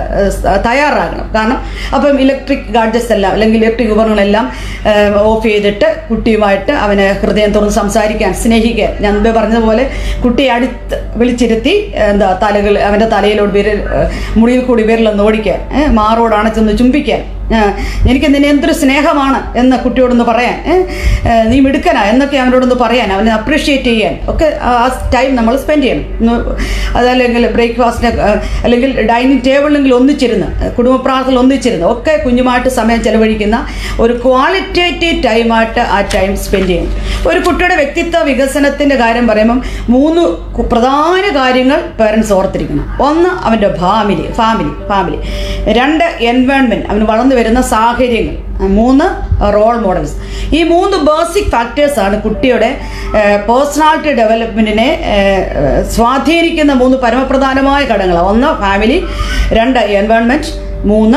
തയ്യാറാകണം കാരണം അപ്പം ഇലക്ട്രിക് ഗാഡ്ജറ്റ്സ് എല്ലാം അല്ലെങ്കിൽ ഇലക്ട്രിക് ഉപകരണങ്ങളെല്ലാം ഓഫ് ചെയ്തിട്ട് കുട്ടിയുമായിട്ട് അവന് ഹൃദയം തുറന്ന് സംസാരിക്കാൻ സ്നേഹിക്കാൻ ഞാൻ മുമ്പേ പറഞ്ഞതുപോലെ കുട്ടിയെ അടുത്ത് വിളിച്ചിരുത്തി എന്താ തലകൾ അവൻ്റെ തലയിലോട് വിരൽ ഏഹ്, മുടിയിൽ കൂടി വിരലൊന്ന് ഓടിക്കാൻ ഏഹ്, മാറോട് അണച്ചൊന്ന് ചുംബിക്കാൻ ഏഹ്, എനിക്ക് നിന്നെ എന്തൊരു സ്നേഹമാണ് എന്ന് കുട്ടിയോടൊന്ന് പറയാൻ ഏഹ്, ഏഹ്, നീ മിടുക്കനാ എന്നൊക്കെ അവനോടൊന്ന് പറയാൻ അവനെ അപ്രീഷിയേറ്റ് ചെയ്യാൻ ഒക്കെ ആ ടൈം നമ്മൾ സ്പെൻഡ് ചെയ്യണം ഒന്ന് അതല്ലെങ്കിൽ ബ്രേക്ക്ഫാസ്റ്റിന് അല്ലെങ്കിൽ ഡൈനിങ് ടേബിളിലെങ്കിൽ ഒന്നിച്ചിരുന്ന് കുടുംബ പ്രാർത്ഥനയിൽ ഒന്നിച്ചിരുന്ന് ഒക്കെ കുഞ്ഞുമായിട്ട് സമയം ചെലവഴിക്കുന്ന ഒരു ക്വാളിറ്റേറ്റീവ് ടൈമായിട്ട് ആ ടൈം സ്പെൻഡ് ചെയ്യണം ഒരു കുട്ടിയുടെ വ്യക്തിത്വ വികസനത്തിൻ്റെ കാര്യം പറയുമ്പം മൂന്ന് കു- പ്രധാന കാര്യങ്ങൾ പേരൻസ് ഓർത്തിരിക്കണം ഒന്ന് അവൻ്റെ ഫാമിലി ഫാമിലി ഫാമിലി രണ്ട് എൻവയോൺമെൻറ്റ് അവന് വളർന്നു വരുന്ന സാഹചര്യങ്ങൾ മൂന്ന് റോൾ മോഡൽസ് ഈ മൂന്ന് ബേസിക് ഫാക്ടേഴ്സാണ് കുട്ടിയുടെ പേഴ്സണാലിറ്റി ഡെവലപ്മെൻറ്റിനെ സ്വാധീനിക്കുന്ന മൂന്ന് പരമപ്രധാനമായ ഘടകങ്ങൾ ഒന്ന് ഫാമിലി രണ്ട് എൻവയോൺമെൻറ്റ് മൂന്ന്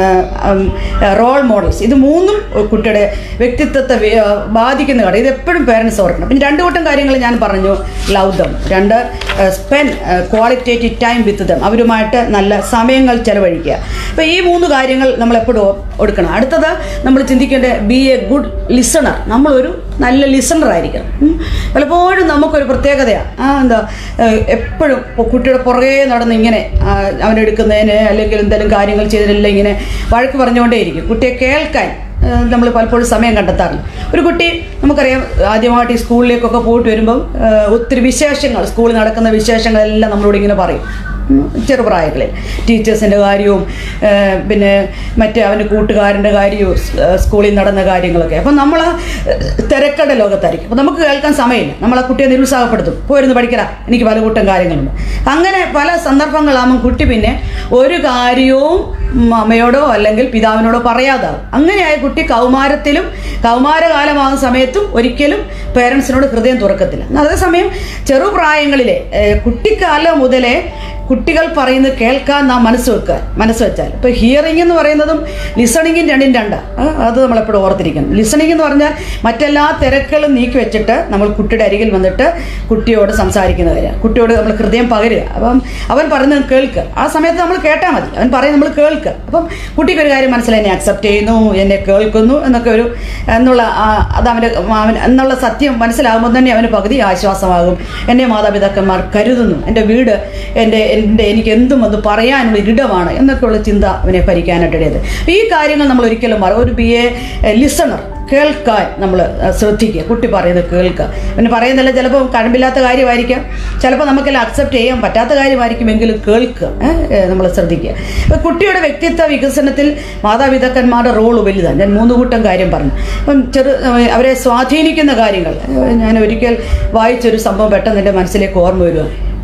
റോൾ മോഡൽസ് ഇത് മൂന്നും കുട്ടിയുടെ വ്യക്തിത്വത്തെ വി- ആ, ബാധിക്കുന്ന ഘടകം ഇത് എപ്പോഴും പേരൻസ് ഓർക്കണം പിന്നെ രണ്ട് കൂട്ടം കാര്യങ്ങൾ ഞാൻ പറഞ്ഞു ലവ് ദം രണ്ട് spend qualitative time with them അവരുമായിട്ട് നല്ല സമയങ്ങൾ ചെലവഴിക്കുക അപ്പോൾ ഈ മൂന്ന് കാര്യങ്ങൾ നമ്മൾ എപ്പോഴും കൊടുക്കണം അടുത്തത് നമ്മൾ ചിന്തിക്കേണ്ട ബി എ ഗുഡ് ലിസണർ നമ്മളൊരു നല്ല ലിസണർ ആയിരിക്കണം ഉം. പലപ്പോഴും നമുക്കൊരു പ്രത്യേകതയാണ് ആ എന്താ ഏഹ്, എപ്പോഴും കുട്ടിയുടെ പുറകെ നടന്ന് ഇങ്ങനെ ആ, അവനെടുക്കുന്നതിന് അല്ലെങ്കിൽ എന്തെങ്കിലും കാര്യങ്ങൾ ചെയ്തതിനെല്ലാം ഇങ്ങനെ വഴക്ക് പറഞ്ഞുകൊണ്ടേയിരിക്കും കുട്ടിയെ കേൾക്കാൻ നമ്മൾ പലപ്പോഴും സമയം കണ്ടെത്താറില്ല ഒരു കുട്ടി നമുക്കറിയാം ആദ്യമായിട്ട് ഈ സ്കൂളിലേക്കൊക്കെ പോയിട്ട് വരുമ്പം ഏഹ്, ഒത്തിരി വിശേഷങ്ങൾ സ്കൂളിൽ നടക്കുന്ന വിശേഷങ്ങളെല്ലാം നമ്മളോട് ഇങ്ങനെ പറയും ഉം, ചെറുപ്രായങ്ങളിൽ ടീച്ചേഴ്സിൻ്റെ കാര്യവും ഏഹ്, പിന്നെ മറ്റേ അവൻ്റെ കൂട്ടുകാരൻ്റെ കാര്യവും സ്- ഏഹ്, സ്കൂളിൽ നടന്ന കാര്യങ്ങളൊക്കെ അപ്പം നമ്മൾ തിരക്കട ലോകത്തായിരിക്കും അപ്പം നമുക്ക് കേൾക്കാൻ സമയമില്ല നമ്മൾ ആ കുട്ടിയെ നിരുത്സാഹപ്പെടുത്തും പോയിരുന്നു പഠിക്കല എനിക്ക് പല കൂട്ടം കാര്യങ്ങളുണ്ട് അങ്ങനെ പല സന്ദർഭങ്ങളാകുമ്പോൾ കുട്ടി പിന്നെ ഒരു കാര്യവും ഉം, അമ്മയോടോ അല്ലെങ്കിൽ പിതാവിനോടോ പറയാതാവും അങ്ങനെയായ കുട്ടി കൗമാരത്തിലും കൗമാരകാലമാകുന്ന സമയത്തും ഒരിക്കലും പേരൻസിനോട് ഹൃദയം തുറക്കത്തില്ല എന്നാൽ അതേസമയം ചെറുപ്രായങ്ങളിലെ ഏഹ്, കുട്ടിക്കാലം മുതലേ കുട്ടികൾ പറയുന്നത് കേൾക്കാൻ നാം മനസ്സ് വെക്കുക മനസ്സ് വെച്ചാൽ ഇപ്പോൾ ഹിയറിംഗ് എന്ന് പറയുന്നതും ലിസണിങ്ങും രണ്ടും രണ്ടാണ് അത് നമ്മളെപ്പോഴും ഓർത്തിരിക്കണം ലിസണിംഗ് എന്ന് പറഞ്ഞാൽ മറ്റെല്ലാ തിരക്കുകളും നീക്കി വെച്ചിട്ട് നമ്മൾ കുട്ടിയുടെ അരികിൽ വന്നിട്ട് കുട്ടിയോട് സംസാരിക്കുന്ന കാര്യം കുട്ടിയോട് നമ്മൾ ഹൃദയം പകരുക അപ്പം അവൻ പറയുന്നത് കേൾക്കുക ആ സമയത്ത് നമ്മൾ കേട്ടാൽ മതി അവൻ പറയും നമ്മൾ കേൾക്കുക അപ്പം കുട്ടിക്ക് ഒരു കാര്യം മനസ്സിലായി എന്നെ അക്സെപ്റ്റ് ചെയ്യുന്നു എന്നെ കേൾക്കുന്നു എന്നൊക്കെ ഒരു എന്നുള്ള ആ, അത് അവൻ്റെ അവൻ എന്നുള്ള സത്യം മനസ്സിലാകുമ്പോൾ തന്നെ അവന് പകുതി ആശ്വാസമാകും എന്നെ മാതാപിതാക്കന്മാർ കരുതുന്നു എൻ്റെ വീട് എൻ്റെ എൻ്റെ എനിക്ക് എന്തും അത് പറയാനുള്ള ഇടമാണ് എന്നൊക്കെയുള്ള ചിന്ത അവനെ ഭരിക്കാനായിട്ടിടയത് ഈ കാര്യങ്ങൾ നമ്മൾ ഒരിക്കലും മറ ഒരു ബി എ ലിസണർ കേൾക്കാൻ നമ്മൾ ശ്രദ്ധിക്കുക കുട്ടി പറയുന്നത് കേൾക്കുക പിന്നെ പറയുന്നില്ല ചിലപ്പോൾ കഴമ്പില്ലാത്ത കാര്യമായിരിക്കാം ചിലപ്പോൾ നമുക്കെല്ലാം അക്സെപ്റ്റ് ചെയ്യാൻ പറ്റാത്ത കാര്യമായിരിക്കും എങ്കിലും കേൾക്കുക നമ്മൾ ശ്രദ്ധിക്കുക അപ്പോൾ കുട്ടിയുടെ വ്യക്തിത്വ വികസനത്തിൽ മാതാപിതാക്കന്മാരുടെ റോള് വലുതാണ് ഞാൻ മൂന്ന് കൂട്ടം കാര്യം പറഞ്ഞു അപ്പം ചെറു ഏഹ് അവരെ സ്വാധീനിക്കുന്ന കാര്യങ്ങൾ ഏഹ് ഞാൻ ഒരിക്കൽ വായിച്ചൊരു സംഭവം പെട്ടെന്ന് എൻ്റെ മനസ്സിലേക്ക് ഓർമ്മ വരിക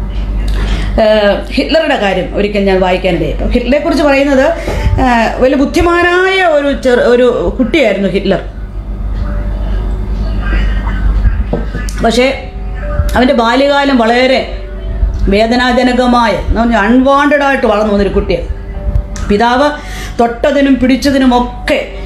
ഏഹ് ഹിറ്റ്ലറുടെ കാര്യം ഒരിക്കൽ ഞാൻ വായിക്കാനിടയായി അപ്പം ഹിറ്റ്ലറെ കുറിച്ച് പറയുന്നത് ഏഹ് വലിയ ബുദ്ധിമാനായ ഒരു ചെറു ഒരു കുട്ടിയായിരുന്നു ഹിറ്റ്ലർ പക്ഷേ അവൻ്റെ ബാല്യകാലം വളരെ വേദനാജനകമായ അൺവാണ്ടഡ് ആയിട്ട് വളർന്നു വന്നൊരു കുട്ടിയാണ് പിതാവ് തൊട്ടതിനും പിടിച്ചതിനുമൊക്കെ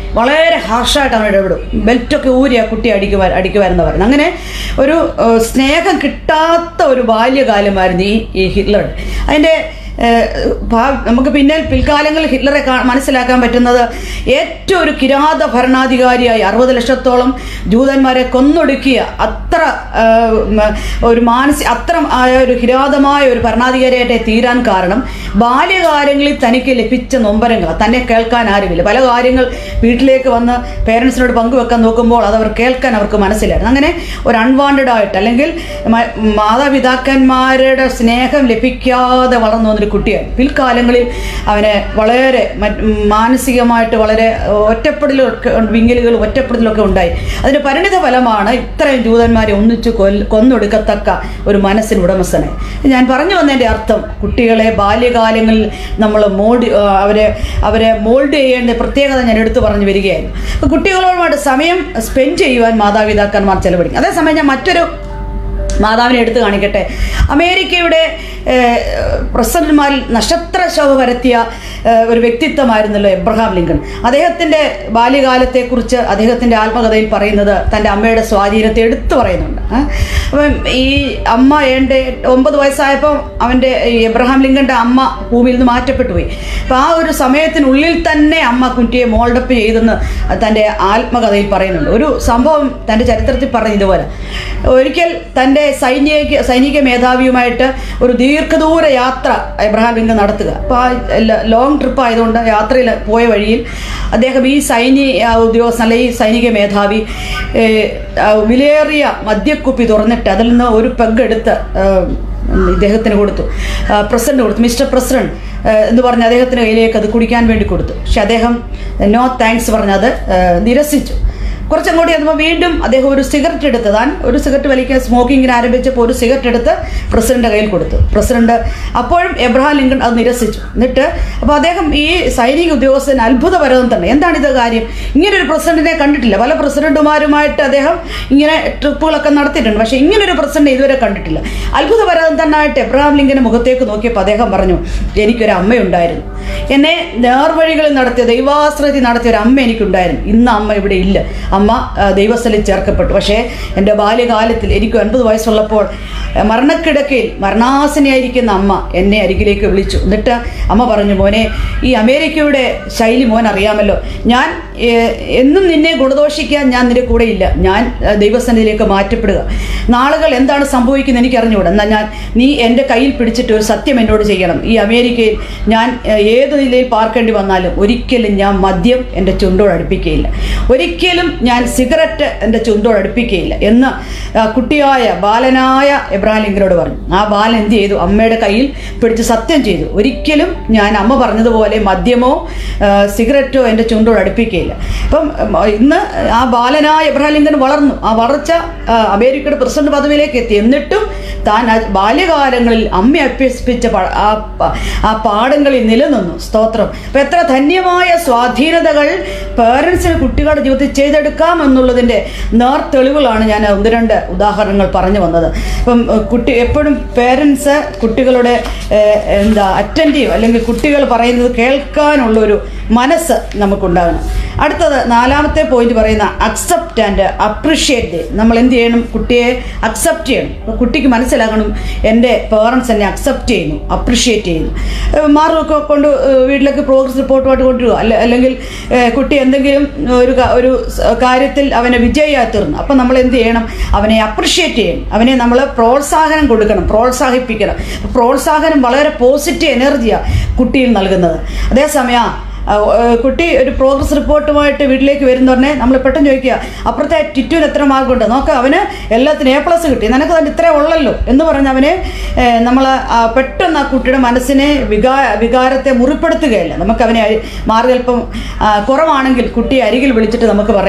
വളരെ ഹാർഷായിട്ട് അവൻ ഇടപെടും ബെൽറ്റൊക്കെ ഊരി ആ കുട്ടി അടിക്കുവാൻ അടിക്കുവാരെന്ന് പറയുന്നത് അങ്ങനെ ഒരു ഏഹ്, സ്നേഹം കിട്ടാത്ത ഒരു ബാല്യകാലമായിരുന്നു ഈ ഈ ഹിറ്റ്ലർ അതിൻ്റെ ഏഹ്, ഭാ- നമുക്ക് പിന്നെ പിൽക്കാലങ്ങളിൽ ഹിറ്റ്ലറെ കാ- മനസ്സിലാക്കാൻ പറ്റുന്നത് ഏറ്റവും ഒരു കിരാത ഭരണാധികാരിയായി അറുപത് ലക്ഷത്തോളം ജൂതന്മാരെ കൊന്നൊടുക്കിയ അത്ര ഏഹ്, ഉം, ഒരു മാനസിക അത്ര ആയ ഒരു കിരാതമായ ഒരു ഭരണാധികാരിയായിട്ട് തീരാൻ കാരണം ബാല്യകാലങ്ങളിൽ തനിക്ക് ലഭിച്ച നൊമ്പരങ്ങൾ തന്നെ കേൾക്കാൻ ആരുമില്ല പല കാര്യങ്ങൾ വീട്ടിലേക്ക് വന്ന് പേരൻസിനോട് പങ്കുവെക്കാൻ നോക്കുമ്പോൾ അത് അവർ കേൾക്കാൻ അവർക്ക് മനസ്സിലായിരുന്നു അങ്ങനെ ഒരു അൺവാണ്ടഡ് ആയിട്ട് അല്ലെങ്കിൽ മ- മാതാപിതാക്കന്മാരുടെ സ്നേഹം ലഭിക്കാതെ വളർന്നു വന്നൊരു കുട്ടിയാണ് പിൽക്കാലങ്ങളിൽ അവന് വളരെ മറ്റ് മാനസികമായിട്ട് വളരെ ഒറ്റപ്പെടലൊക്കെ വിങ്ങലുകളും ഒറ്റപ്പെടലൊക്കെ ഉണ്ടായി അതിൻ്റെ പരിണിത ഫലമാണ് ഇത്രയും ജൂതന്മാരെ ഒന്നിച്ച് കൊൽ കൊന്നൊടുക്കത്തക്ക ഒരു മനസ്സിന് ഉടമസ്ഥനെ ഞാൻ പറഞ്ഞു വന്നതിൻ്റെ അർത്ഥം കുട്ടികളെ ബാല്യകാലങ്ങളിൽ നമ്മൾ മോൾഡ് ആ, അവരെ അവരെ മോൾഡ് ചെയ്യേണ്ട പ്രത്യേകത ഞാൻ എടുത്തു പറഞ്ഞു വരികയായിരുന്നു അപ്പോൾ കുട്ടികളോടുമായിട്ട് സമയം സ്പെൻഡ് ചെയ്യുവാൻ മാതാപിതാക്കന്മാർ ചെലവഴിക്കും അതേസമയം ഞാൻ മറ്റൊരു മാതാവിനെ എടുത്തു കാണിക്കട്ടെ അമേരിക്കയുടെ ഏഹ്, പ്രസിഡന്റുമാരിൽ നക്ഷത്ര ശോഭ പരത്തിയ ഏഹ്, ഒരു വ്യക്തിത്വമായിരുന്നല്ലോ എബ്രഹാം ലിങ്കൺ അദ്ദേഹത്തിൻ്റെ ബാല്യകാലത്തെക്കുറിച്ച് അദ്ദേഹത്തിൻ്റെ ആത്മകഥയിൽ പറയുന്നത് തൻ്റെ അമ്മയുടെ സ്വാധീനത്തെ എടുത്തു പറയുന്നുണ്ട് ഏഹ്. അപ്പം ഈ അമ്മ ഏണ്ട് ഒമ്പത് വയസ്സായപ്പോൾ അവൻ്റെ ഈ എബ്രഹാം ലിങ്കൻ്റെ അമ്മ ഭൂമിയിൽ നിന്ന് മാറ്റപ്പെട്ടു പോയി അപ്പോൾ ആ ഒരു സമയത്തിനുള്ളിൽ തന്നെ അമ്മ കുട്ടിയെ മോൾഡപ്പ് ചെയ്തെന്ന് തൻ്റെ ആത്മകഥയിൽ പറയുന്നുണ്ട് ഒരു സംഭവം തൻ്റെ ചരിത്രത്തിൽ പറഞ്ഞ ഇതുപോലെ ഒരിക്കൽ തൻ്റെ സൈനിക സൈനിക മേധാവിയുമായിട്ട് ഒരു ദീർഘദൂര യാത്ര എബ്രഹാം ലിങ്കൺ നടത്തുക അപ്പോൾ ആ ലോങ് ട്രിപ്പ് ആയതുകൊണ്ട് യാത്രയിൽ പോയ വഴിയിൽ അദ്ദേഹം ഈ സൈനിക ഉദ്യോഗസ്ഥൻ അല്ലെ ഈ സൈനിക മേധാവി ഏഹ്, ആ വിലയേറിയ മദ്യക്കുപ്പി തുറന്നിട്ട് അതിൽ നിന്ന് ഒരു പെഗ് എടുത്ത് ഏഹ്, ഇദ്ദേഹത്തിന് കൊടുത്തു പ്രസിഡന്റ് കൊടുത്തു മിസ്റ്റർ പ്രസിഡന്റ് ഏഹ്, എന്ന് പറഞ്ഞ് അദ്ദേഹത്തിന് കയ്യിലേക്ക് അത് കുടിക്കാൻ വേണ്ടി കൊടുത്തു പക്ഷെ അദ്ദേഹം നോ താങ്ക്സ് പറഞ്ഞത് ഏഹ്, നിരസിച്ചു കുറച്ചങ്ങോട്ട് ചെന്നപ്പോൾ വീണ്ടും അദ്ദേഹം ഒരു സിഗരറ്റ് എടുത്ത് താൻ ഒരു സിഗരറ്റ് വലിക്കാൻ സ്മോക്കിങ്ങിന് ആരംഭിച്ചപ്പോൾ ഒരു സിഗരറ്റ് എടുത്ത് പ്രസിഡന്റ് കയ്യിൽ കൊടുത്തു പ്രസിഡന്റ് അപ്പോഴും എബ്രഹാം ലിങ്കൺ അത് നിരസിച്ചു എന്നിട്ട് അപ്പോൾ അദ്ദേഹം ഈ സൈനിക ഉദ്യോഗസ്ഥൻ അത്ഭുതപരവും തന്നെ എന്താണ് ഇത് കാര്യം ഇങ്ങനെ ഒരു പ്രസിഡന്റിനെ കണ്ടിട്ടില്ല പല പ്രസിഡന്റുമാരുമായിട്ട് അദ്ദേഹം ഇങ്ങനെ ട്രിപ്പുകളൊക്കെ നടത്തിയിട്ടുണ്ട് പക്ഷേ ഇങ്ങനെ ഒരു പ്രസിഡന്റ് ഇതുവരെ കണ്ടിട്ടില്ല അത്ഭുതപരവും തന്നെ ആയിട്ട് എബ്രഹാം ലിങ്കന്റെ മുഖത്തേക്ക് നോക്കിയപ്പോൾ അദ്ദേഹം പറഞ്ഞു എനിക്കൊരു അമ്മയുണ്ടായിരുന്നു എന്നെ നേർവഴികളിൽ നടത്തിയ ദൈവാശ്രയത്തിൽ നടത്തിയ ഒരു അമ്മ എനിക്കുണ്ടായിരുന്നു ഇന്ന് അമ്മ ഇവിടെ ഇല്ല അമ്മ ആ, ദൈവസ്ഥലിൽ ചേർക്കപ്പെട്ടു പക്ഷേ എൻ്റെ ബാല്യകാലത്തിൽ എനിക്ക് ഒൻപത് വയസ്സുള്ളപ്പോൾ ആ, മരണക്കിടക്കയിൽ മരണാസനയായിരിക്കുന്ന അമ്മ എന്നെ അരികിലേക്ക് വിളിച്ചു എന്നിട്ട് അമ്മ പറഞ്ഞു മോനെ ഈ അമേരിക്കയുടെ ശൈലി മോൻ അറിയാമല്ലോ ഞാൻ ഏ, എന്നും നിന്നെ ഗുണദോഷിക്കാൻ ഞാൻ നിന്റെ കൂടെ ഇല്ല ഞാൻ ആ, ദൈവസന്നിധിയിലേക്ക് മാറ്റപ്പെടുക നാളുകൾ എന്താണ് സംഭവിക്കുന്നത് എനിക്ക് അറിഞ്ഞുകൂടാ എന്നാൽ ഞാൻ നീ എൻ്റെ കയ്യിൽ പിടിച്ചിട്ട് ഒരു സത്യം എന്നോട് ചെയ്യണം ഈ അമേരിക്കയിൽ ഞാൻ ഏ, ഏത് നിലയിൽ പാർക്കേണ്ടി വന്നാലും ഒരിക്കലും ഞാൻ മദ്യം എൻ്റെ ചുണ്ടോട് അടുപ്പിക്കുകയില്ല ഒരിക്കലും ഞാൻ സിഗരറ്റ് എൻ്റെ ചുണ്ടോട് അടുപ്പിക്കുകയില്ല എന്ന് ആ, കുട്ടിയായ ബാലനായ എബ്രഹാം ലിങ്കനോട് പറഞ്ഞു ആ ബാലൻ എന്ത് ചെയ്തു അമ്മയുടെ കയ്യിൽ പിടിച്ച് സത്യം ചെയ്തു ഒരിക്കലും ഞാൻ അമ്മ പറഞ്ഞതുപോലെ മദ്യമോ ആ, സിഗരറ്റോ എൻ്റെ ചുണ്ടോട് അടുപ്പിക്കുകയില്ല അപ്പം ഉം, ഇന്ന് ആ ബാലനായ എബ്രഹാം ലിങ്കൻ വളർന്നു ആ വളർച്ച ആ, അമേരിക്കയുടെ പ്രസിഡന്റ് പദവിയിലേക്ക് എത്തി എന്നിട്ടും താൻ ആ ബാല്യകാലങ്ങളിൽ അമ്മ അഭ്യസിപ്പിച്ച പ- ആ പ- ആ പാഠങ്ങളിൽ നിലനിന്നു സ്തോത്രം അപ്പം എത്ര ധന്യമായ സ്വാധീനതകൾ പേരൻസിന് കുട്ടികളുടെ ജീവിതത്തിൽ ചെയ്തെടുക്കാം എന്നുള്ളതിൻ്റെ നേർത്തെളിവുകളാണ് ഞാൻ ഒന്ന് രണ്ട് ഉദാഹരണങ്ങൾ പറഞ്ഞു വന്നത് അപ്പം ഏഹ്, കുട്ടി എപ്പോഴും പേരൻസ് കുട്ടികളുടെ ഏഹ്, എന്താ അറ്റൻറ്റീവ് അല്ലെങ്കിൽ കുട്ടികൾ പറയുന്നത് കേൾക്കാനുള്ളൊരു മനസ്സ് നമുക്കുണ്ടാകണം അടുത്തത് നാലാമത്തെ പോയിന്റ് പറയുന്ന അക്സെപ്റ്റ് ആൻഡ് അപ്രിഷ്യേറ്റ് നമ്മൾ എന്ത് ചെയ്യണം കുട്ടിയെ അക്സെപ്റ്റ് ചെയ്യണം അപ്പോൾ കുട്ടിക്ക് മനസ്സിലാകണം എൻ്റെ പേരൻസ് എന്നെ അക്സെപ്റ്റ് ചെയ്യുന്നു അപ്രിഷ്യേറ്റ് ചെയ്യുന്നു ഏഹ് മാർക്കൊക്കെ കൊണ്ട് ഏഹ് വീട്ടിലേക്ക് പ്രോഗ്രസ് റിപ്പോർട്ടുമായിട്ട് കൊണ്ടുവരിക അല്ല അല്ലെങ്കിൽ ഏഹ് കുട്ടി എന്തെങ്കിലും ഒരു ക- ഒരു സ് കാര്യത്തിൽ അവനെ വിജയിയായി തീർന്നു അപ്പം നമ്മൾ എന്ത് ചെയ്യണം അവനെ അപ്രിഷ്യേറ്റ് ചെയ്യണം അവനെ നമ്മൾ പ്രോത്സാഹനം കൊടുക്കണം പ്രോത്സാഹിപ്പിക്കണം പ്രോത്സാഹനം വളരെ പോസിറ്റീവ് എനർജിയാണ് കുട്ടിയിൽ നൽകുന്നത് അതേസമയം ആ, ഏഹ് കുട്ടി ഒരു പ്രോഗ്രസ് റിപ്പോർട്ടുമായിട്ട് വീട്ടിലേക്ക് വരുന്ന പറഞ്ഞാൽ നമ്മൾ പെട്ടെന്ന് ചോദിക്കുക അപ്പുറത്തെ ടിറ്റുവിന് എത്ര മാർക്കുണ്ട് നോക്ക് അവന് എല്ലാത്തിനും എ പ്ലസ് കിട്ടി നിനക്ക് തന്നെ ഇത്രേ ഉള്ളല്ലോ എന്ന് പറഞ്ഞ് അവനെ നമ്മൾ പെട്ടെന്ന് ആ കുട്ടിയുടെ മനസ്സിനെ വികാ വികാരത്തെ മുറിപ്പെടുത്തുകയല്ല നമുക്ക് അവനെ അരി- മാർക്ക് അല്പം ആ, കുറവാണെങ്കിൽ കുട്ടിയെ അരികിൽ വിളിച്ചിട്ട് നമുക്ക് പറയാം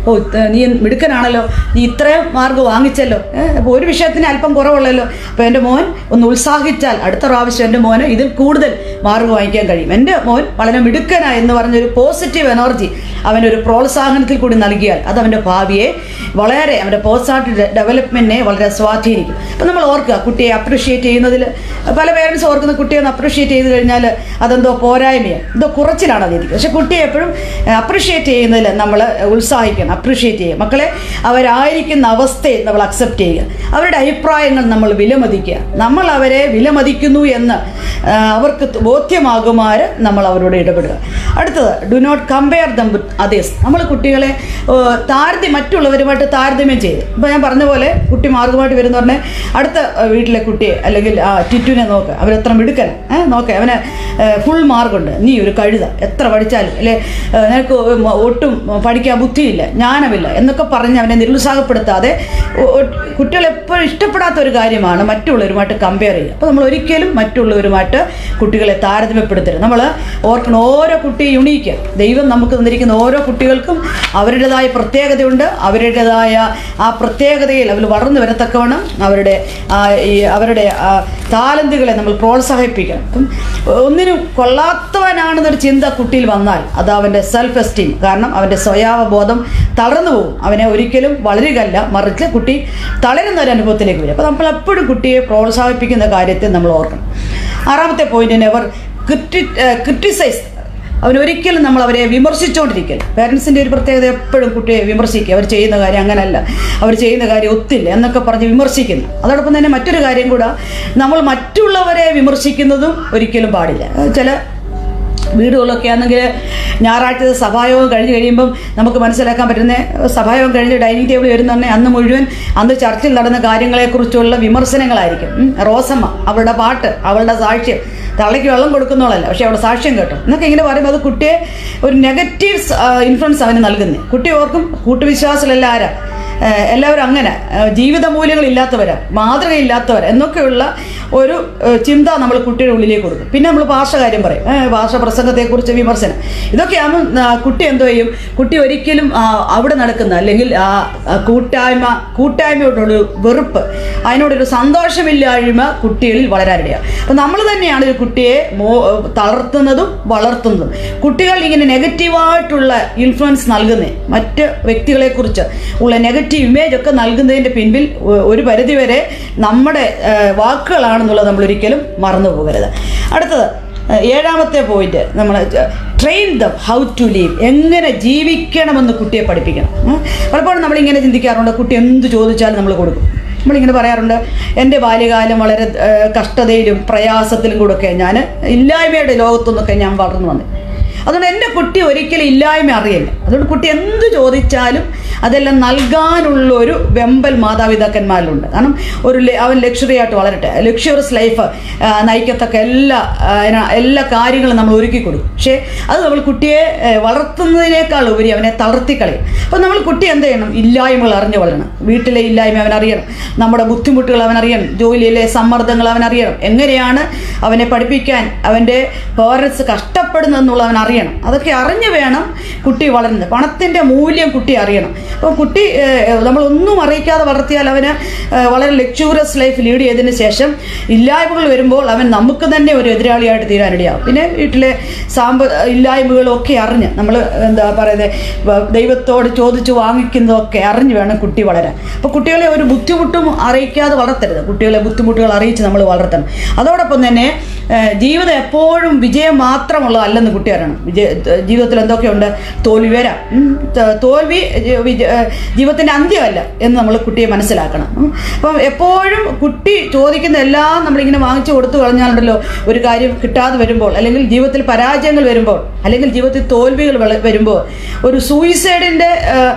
ഓ ഇത് നീ മിടുക്കനാണല്ലോ നീ ഇത്രയും മാർക്ക് വാങ്ങിച്ചല്ലോ ഏഹ് അപ്പോൾ ഒരു വിഷയത്തിന് അല്പം കുറവുള്ളല്ലോ അപ്പോൾ എൻ്റെ മോൻ ഒന്ന് ഉത്സാഹിച്ചാൽ അടുത്ത പ്രാവശ്യം എൻ്റെ മോന് ഇതിൽ കൂടുതൽ മാർക്ക് വാങ്ങിക്കാൻ കഴിയും എൻ്റെ മോൻ വളരെ മിടുക്കനാ എന്ന് പറഞ്ഞൊരു പോസിറ്റീവ് എനർജി അവനൊരു പ്രോത്സാഹനത്തിൽ കൂടി നൽകിയാൽ അത് അവൻ്റെ ഭാവിയെ വളരെ അവൻ്റെ പോസ്റ്റ് ഡെവലപ്മെൻറ്റിനെ വളരെ സ്വാധീനിക്കും അപ്പം നമ്മൾ ഓർക്കുക കുട്ടിയെ അപ്രിഷ്യേറ്റ് ചെയ്യുന്നതിൽ പല പേരൻസ് ഓർക്കുന്ന കുട്ടിയെ ഒന്ന് അപ്രിഷ്യേറ്റ് ചെയ്ത് കഴിഞ്ഞാൽ അതെന്തോ പോരായ്മയാണ് എന്തോ കുറച്ചിലാണ് അതിരിക്കുന്നത് പക്ഷെ കുട്ടിയെ എപ്പോഴും അപ്രിഷ്യേറ്റ് ചെയ്യുന്നതിൽ നമ്മൾ ഉത്സാഹിക്കണം അപ്രിഷ്യേറ്റ് ചെയ്യുക മക്കളെ അവരായിരിക്കുന്ന അവസ്ഥയെ നമ്മൾ അക്സെപ്റ്റ് ചെയ്യുക അവരുടെ അഭിപ്രായങ്ങൾ നമ്മൾ വിലമതിക്കുക നമ്മൾ അവരെ വിലമതിക്കുന്നു എന്ന് ആ, അവർക്ക് ബോധ്യമാകുമാർ നമ്മൾ അവരോട് ഇടപെടുക അടുത്തത് do not compare them with others നമ്മൾ കുട്ടികളെ ഏ, താരതമ്യം മറ്റുള്ളവരുമായിട്ട് താരതമ്യം ചെയ്ത് ഇപ്പോൾ ഞാൻ പറഞ്ഞ പോലെ കുട്ടി മാർഗമായിട്ട് വരുന്ന പറഞ്ഞാൽ അടുത്ത ഏ, വീട്ടിലെ കുട്ടിയെ അല്ലെങ്കിൽ ആ ടിറ്റുവിനെ നോക്ക് അവരെത്ര മിടുക്കൻ ഏഹ് നോക്ക് അവന് ഫുൾ മാർക്കുണ്ട് നീ ഒരു കഴുത എത്ര പഠിച്ചാലും അല്ലെ ഏ, നിനക്ക് ഒട്ടും പഠിക്കാൻ ബുദ്ധിയില്ല ജ്ഞാനമില്ല എന്നൊക്കെ പറഞ്ഞ് അവനെ നിരുത്സാഹപ്പെടുത്താതെ ഒ- ഒ- കുട്ടികൾ എപ്പോഴും ഇഷ്ടപ്പെടാത്ത ഒരു കാര്യമാണ് മറ്റുള്ളവരുമായിട്ട് കമ്പയർ ചെയ്യുക അപ്പോൾ നമ്മൾ ഒരിക്കലും മറ്റുള്ളവരുമായിട്ട് കുട്ടികളെ താരതമ്യപ്പെടുത്തരുത് നമ്മൾ ഓർക്കണം ഓരോ കുട്ടി യുണീക്ക് ദൈവം നമുക്ക് തന്നിരിക്കുന്ന ഓരോ കുട്ടികൾക്കും അവരുടേതായ പ്രത്യേകതയുണ്ട് അവരുടേതായ ആ പ്രത്യേകതയിൽ അവർ വളർന്നു വരത്തക്കവണ്ണം അവരുടെ ആ, ഈ അവരുടെ ആ, താലന്തുകളെ നമ്മൾ പ്രോത്സാഹിപ്പിക്കണം അപ്പം ഒന്നിനും കൊള്ളാത്തവനാണെന്നൊരു ചിന്ത കുട്ടിയിൽ വന്നാൽ അത് അവൻ്റെ സെൽഫ് എസ്റ്റീം കാരണം അവൻ്റെ സ്വയാവബോധം തളർന്നു പോകും അവനെ ഒരിക്കലും വളരുകയല്ല മറിച്ച് കുട്ടി തളരുന്ന ഒരു അനുഭവത്തിലേക്ക് വരും അപ്പോൾ നമ്മൾ എപ്പോഴും കുട്ടിയെ പ്രോത്സാഹിപ്പിക്കുന്ന കാര്യത്തെ നമ്മൾ ഓർക്കണം ആറാമത്തെ പോയിന്റ് നെവർ ക്രിറ്റി ക്രിറ്റിസൈസ് അവനൊരിക്കലും നമ്മൾ അവരെ വിമർശിച്ചുകൊണ്ടിരിക്കൽ പേരൻസിൻ്റെ ഒരു പ്രത്യേകത എപ്പോഴും കുട്ടിയെ വിമർശിക്കുക അവർ ചെയ്യുന്ന കാര്യം അങ്ങനല്ല അവർ ചെയ്യുന്ന കാര്യം ഒത്തില്ല എന്നൊക്കെ പറഞ്ഞ് വിമർശിക്കുന്നു അതോടൊപ്പം തന്നെ മറ്റൊരു കാര്യം കൂടെ നമ്മൾ മറ്റുള്ളവരെ വിമർശിക്കുന്നതും ഒരിക്കലും പാടില്ല ചില വീടുകളൊക്കെ ആണെങ്കിൽ ഞായറാഴ്ച സഭായോഗം കഴിഞ്ഞ് കഴിയുമ്പം നമുക്ക് മനസ്സിലാക്കാൻ പറ്റുന്ന സഭായോഗം കഴിഞ്ഞ് ഡൈനിങ് ടേബിൾ വരുന്നുണ്ടെങ്കിൽ അന്ന് മുഴുവൻ അന്ന് ചർച്ചിൽ നടന്ന കാര്യങ്ങളെക്കുറിച്ചുള്ള വിമർശനങ്ങളായിരിക്കും ഉം. റോസമ്മ അവളുടെ പാട്ട് അവളുടെ സാക്ഷ്യം തള്ളയ്ക്ക് വെള്ളം കൊടുക്കുന്നവളല്ല പക്ഷേ അവിടെ സാക്ഷ്യം കേട്ടോ എന്നൊക്കെ ഇങ്ങനെ പറയുമ്പോൾ അത് കുട്ടിയെ ഒരു നെഗറ്റീവ് ഇൻഫ്ലുവൻസ് അവന് നൽകുന്നത് കുട്ടി ഓർക്കും കൂട്ടുവിശ്വാസത്തിലെല്ലാം ആരാ ഏഹ് എല്ലാവരും അങ്ങനെ ഏഹ് ജീവിത മൂല്യങ്ങളില്ലാത്തവരാ മാതൃകയില്ലാത്തവർ എന്നൊക്കെയുള്ള ഒരു ഏഹ് ചിന്ത നമ്മൾ കുട്ടിയുടെ ഉള്ളിലേക്ക് കൊടുക്കും പിന്നെ നമ്മൾ ഭാഷ കാര്യം പറയും ഏഹ് ഭാഷ പ്രസംഗത്തെക്കുറിച്ച് വിമർശനം ഇതൊക്കെയാകുമ്പോൾ ആ, കുട്ടി എന്തോ ചെയ്യും കുട്ടി ഒരിക്കലും ആ, അവിടെ നടക്കുന്ന അല്ലെങ്കിൽ ആ ആ കൂട്ടായ്മ കൂട്ടായ്മയോടുള്ള വെറുപ്പ് അതിനോടൊരു സന്തോഷമില്ലായ്മ കുട്ടികളിൽ വളരാനിടയാണ് അപ്പം നമ്മൾ തന്നെയാണ് ഒരു കുട്ടിയെ മോ തളർത്തുന്നതും വളർത്തുന്നതും കുട്ടികൾ ഇങ്ങനെ നെഗറ്റീവായിട്ടുള്ള ഇൻഫ്ലുവൻസ് നൽകുന്നത് മറ്റ് വ്യക്തികളെക്കുറിച്ച് ഉള്ള നെഗറ്റീവ് ഇമേജ് ഒക്കെ നൽകുന്നതിൻ്റെ പിൻപിൽ ഒ- ഒരു പരിധിവരെ നമ്മുടെ ഏഹ്, വാക്കുകളാണെന്നുള്ളത് നമ്മൾ ഒരിക്കലും മറന്നു പോകരുത് അടുത്തത് ഏഹ്, ഏഴാമത്തെ പോയിന്റ് നമ്മൾ train them how to live എങ്ങനെ ജീവിക്കണമെന്ന് കുട്ടിയെ പഠിപ്പിക്കണം ഉം. പലപ്പോഴും നമ്മളിങ്ങനെ ചിന്തിക്കാറുണ്ട് കുട്ടി എന്ത് ചോദിച്ചാലും നമ്മൾ കൊടുക്കും നമ്മളിങ്ങനെ പറയാറുണ്ട് എൻ്റെ ബാല്യകാലം വളരെ ഏഹ്, കഷ്ടതയിലും പ്രയാസത്തിലും കൂടെയൊക്കെ ഞാൻ ഇല്ലായ്മയുടെ ലോകത്തുനിന്നൊക്കെ ഞാൻ വളർന്നു വന്നത് അതുകൊണ്ട് എൻ്റെ കുട്ടി ഒരിക്കലും ഇല്ലായ്മ അറിയില്ല അതുകൊണ്ട് കുട്ടി എന്ത് ചോദിച്ചാലും അതെല്ലാം നൽകാനുള്ള ഒരു വെമ്പൽ മാതാപിതാക്കന്മാരിലുണ്ട് കാരണം ഒരു ലെ- അവൻ ലക്ഷറി ആയിട്ട് വളരട്ടെ ലക്ഷറിയസ് ലൈഫ് നയിക്കത്തക്ക എല്ലാ ആ, അതിന- എല്ലാ കാര്യങ്ങളും നമ്മൾ ഒരുക്കി കൊടുക്കും പക്ഷേ അത് നമ്മൾ കുട്ടിയെ ആ, വളർത്തുന്നതിനേക്കാൾ ഉപരി അവനെ തളർത്തിക്കളയും അപ്പോൾ നമ്മൾ കുട്ടി എന്ത് ചെയ്യണം ഇല്ലായ്മകൾ അറിഞ്ഞു വളരണം വീട്ടിലെ ഇല്ലായ്മ അവൻ അറിയണം നമ്മുടെ ബുദ്ധിമുട്ടുകൾ അവൻ അറിയണം ജോലിയിലെ സമ്മർദ്ദങ്ങൾ അവൻ അറിയണം എങ്ങനെയാണ് അവനെ പഠിപ്പിക്കാൻ അവൻ്റെ പേരൻസ് കഷ്ടപ്പെടുന്നതെന്നുള്ള അവൻ അറിയണം അതൊക്കെ അറിഞ്ഞു വേണം കുട്ടി വളരുന്നത് പണത്തിൻ്റെ മൂല്യം കുട്ടി അറിയണം അപ്പോൾ കുട്ടി ഏഹ്, നമ്മളൊന്നും അറിയിക്കാതെ വളർത്തിയാൽ അവന് ഏഹ്, വളരെ ലക്ഷൂറിയസ് ലൈഫ് ലീഡ് ചെയ്തതിന് ശേഷം ഇല്ലായ്മകൾ വരുമ്പോൾ അവൻ നമുക്ക് തന്നെ ഒരു എതിരാളിയായിട്ട് തീരാനിടയാവും പിന്നെ വീട്ടിലെ സാമ്പ ഇല്ലായ്മകളൊക്കെ അറിഞ്ഞ് നമ്മൾ എന്താ പറയുന്നത് ദൈവത്തോട് ചോദിച്ച് വാങ്ങിക്കുന്നതൊക്കെ അറിഞ്ഞ് വേണം കുട്ടി വളരാൻ അപ്പോൾ കുട്ടികളെ ഒരു ബുദ്ധിമുട്ടും അറിയിക്കാതെ വളർത്തരുത് കുട്ടികളെ ബുദ്ധിമുട്ടുകൾ അറിയിച്ച് നമ്മൾ വളർത്തണം അതോടൊപ്പം തന്നെ ഏഹ്, ജീവിതം എപ്പോഴും വിജയം മാത്രമുള്ളതല്ലെന്ന് കുട്ടി അറിയണം വിജയ ജീവിതത്തിൽ എന്തൊക്കെയുണ്ട് തോൽവി വരാം ഉം, ത- തോൽവി ജി- വിജ- ഏഹ്, ജീവിതത്തിൻ്റെ അന്ത്യമല്ല എന്ന് നമ്മൾ കുട്ടിയെ മനസ്സിലാക്കണം ഉം. അപ്പം എപ്പോഴും കുട്ടി ചോദിക്കുന്ന എല്ലാം നമ്മളിങ്ങനെ വാങ്ങിച്ചു കൊടുത്തു കളഞ്ഞാലുണ്ടല്ലോ ഒരു കാര്യം കിട്ടാതെ വരുമ്പോൾ അല്ലെങ്കിൽ ജീവിതത്തിൽ പരാജയങ്ങൾ വരുമ്പോൾ അല്ലെങ്കിൽ ജീവിതത്തിൽ തോൽവികൾ വള- വരുമ്പോൾ ഒരു സൂയിസൈഡിൻ്റെ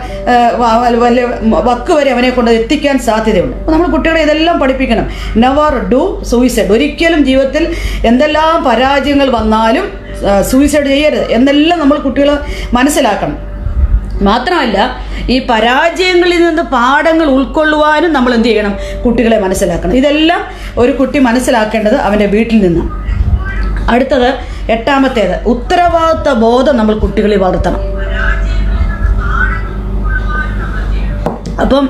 വല്ല വക്ക് വരെ അവനെ കൊണ്ട് എത്തിക്കാൻ സാധ്യതയുണ്ട് അപ്പോൾ നമ്മൾ കുട്ടികളെ ഇതെല്ലാം പഠിപ്പിക്കണം നെവർ ഡു സൂയിസൈഡ് ഒരിക്കലും ജീവിതത്തിൽ എന്തെല്ലാം പരാജയങ്ങൾ വന്നാലും സൂയിസൈഡ് ചെയ്യരുത് എന്നെല്ലാം നമ്മൾ കുട്ടികൾ മനസ്സിലാക്കണം മാത്രമല്ല ഈ പരാജയങ്ങളിൽ നിന്ന് പാഠങ്ങൾ ഉൾക്കൊള്ളുവാനും നമ്മൾ എന്ത് ചെയ്യണം കുട്ടികളെ മനസ്സിലാക്കണം ഇതെല്ലാം ഒരു കുട്ടി മനസ്സിലാക്കേണ്ടത് അവൻ്റെ വീട്ടിൽ നിന്നാണ് അടുത്തത് എട്ടാമത്തേത് ഉത്തരവാദിത്ത ബോധം നമ്മൾ കുട്ടികളിൽ വളർത്തണം അപ്പം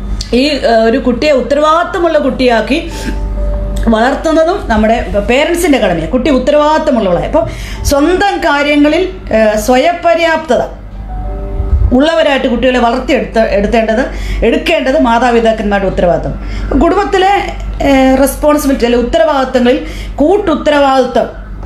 ഈ ഏഹ്, ഒരു കുട്ടിയെ ഉത്തരവാദിത്തമുള്ള കുട്ടിയാക്കി വളർത്തുന്നതും നമ്മുടെ പേരൻസിൻ്റെ കടമയാണ് കുട്ടി ഉത്തരവാദിത്തമുള്ളവളായി അപ്പം സ്വന്തം കാര്യങ്ങളിൽ ഏഹ്, സ്വയപര്യാപ്തത ഉള്ളവരായിട്ട് കുട്ടികളെ വളർത്തിയെടുത്ത് എടുത്തേണ്ടത് എടുക്കേണ്ടത് മാതാപിതാക്കന്മാരുടെ ഉത്തരവാദിത്വം കുടുംബത്തിലെ റെസ്പോൺസിബിലിറ്റി അല്ലെങ്കിൽ ഉത്തരവാദിത്തങ്ങളിൽ കൂട്ടുത്തരവാദിത്വം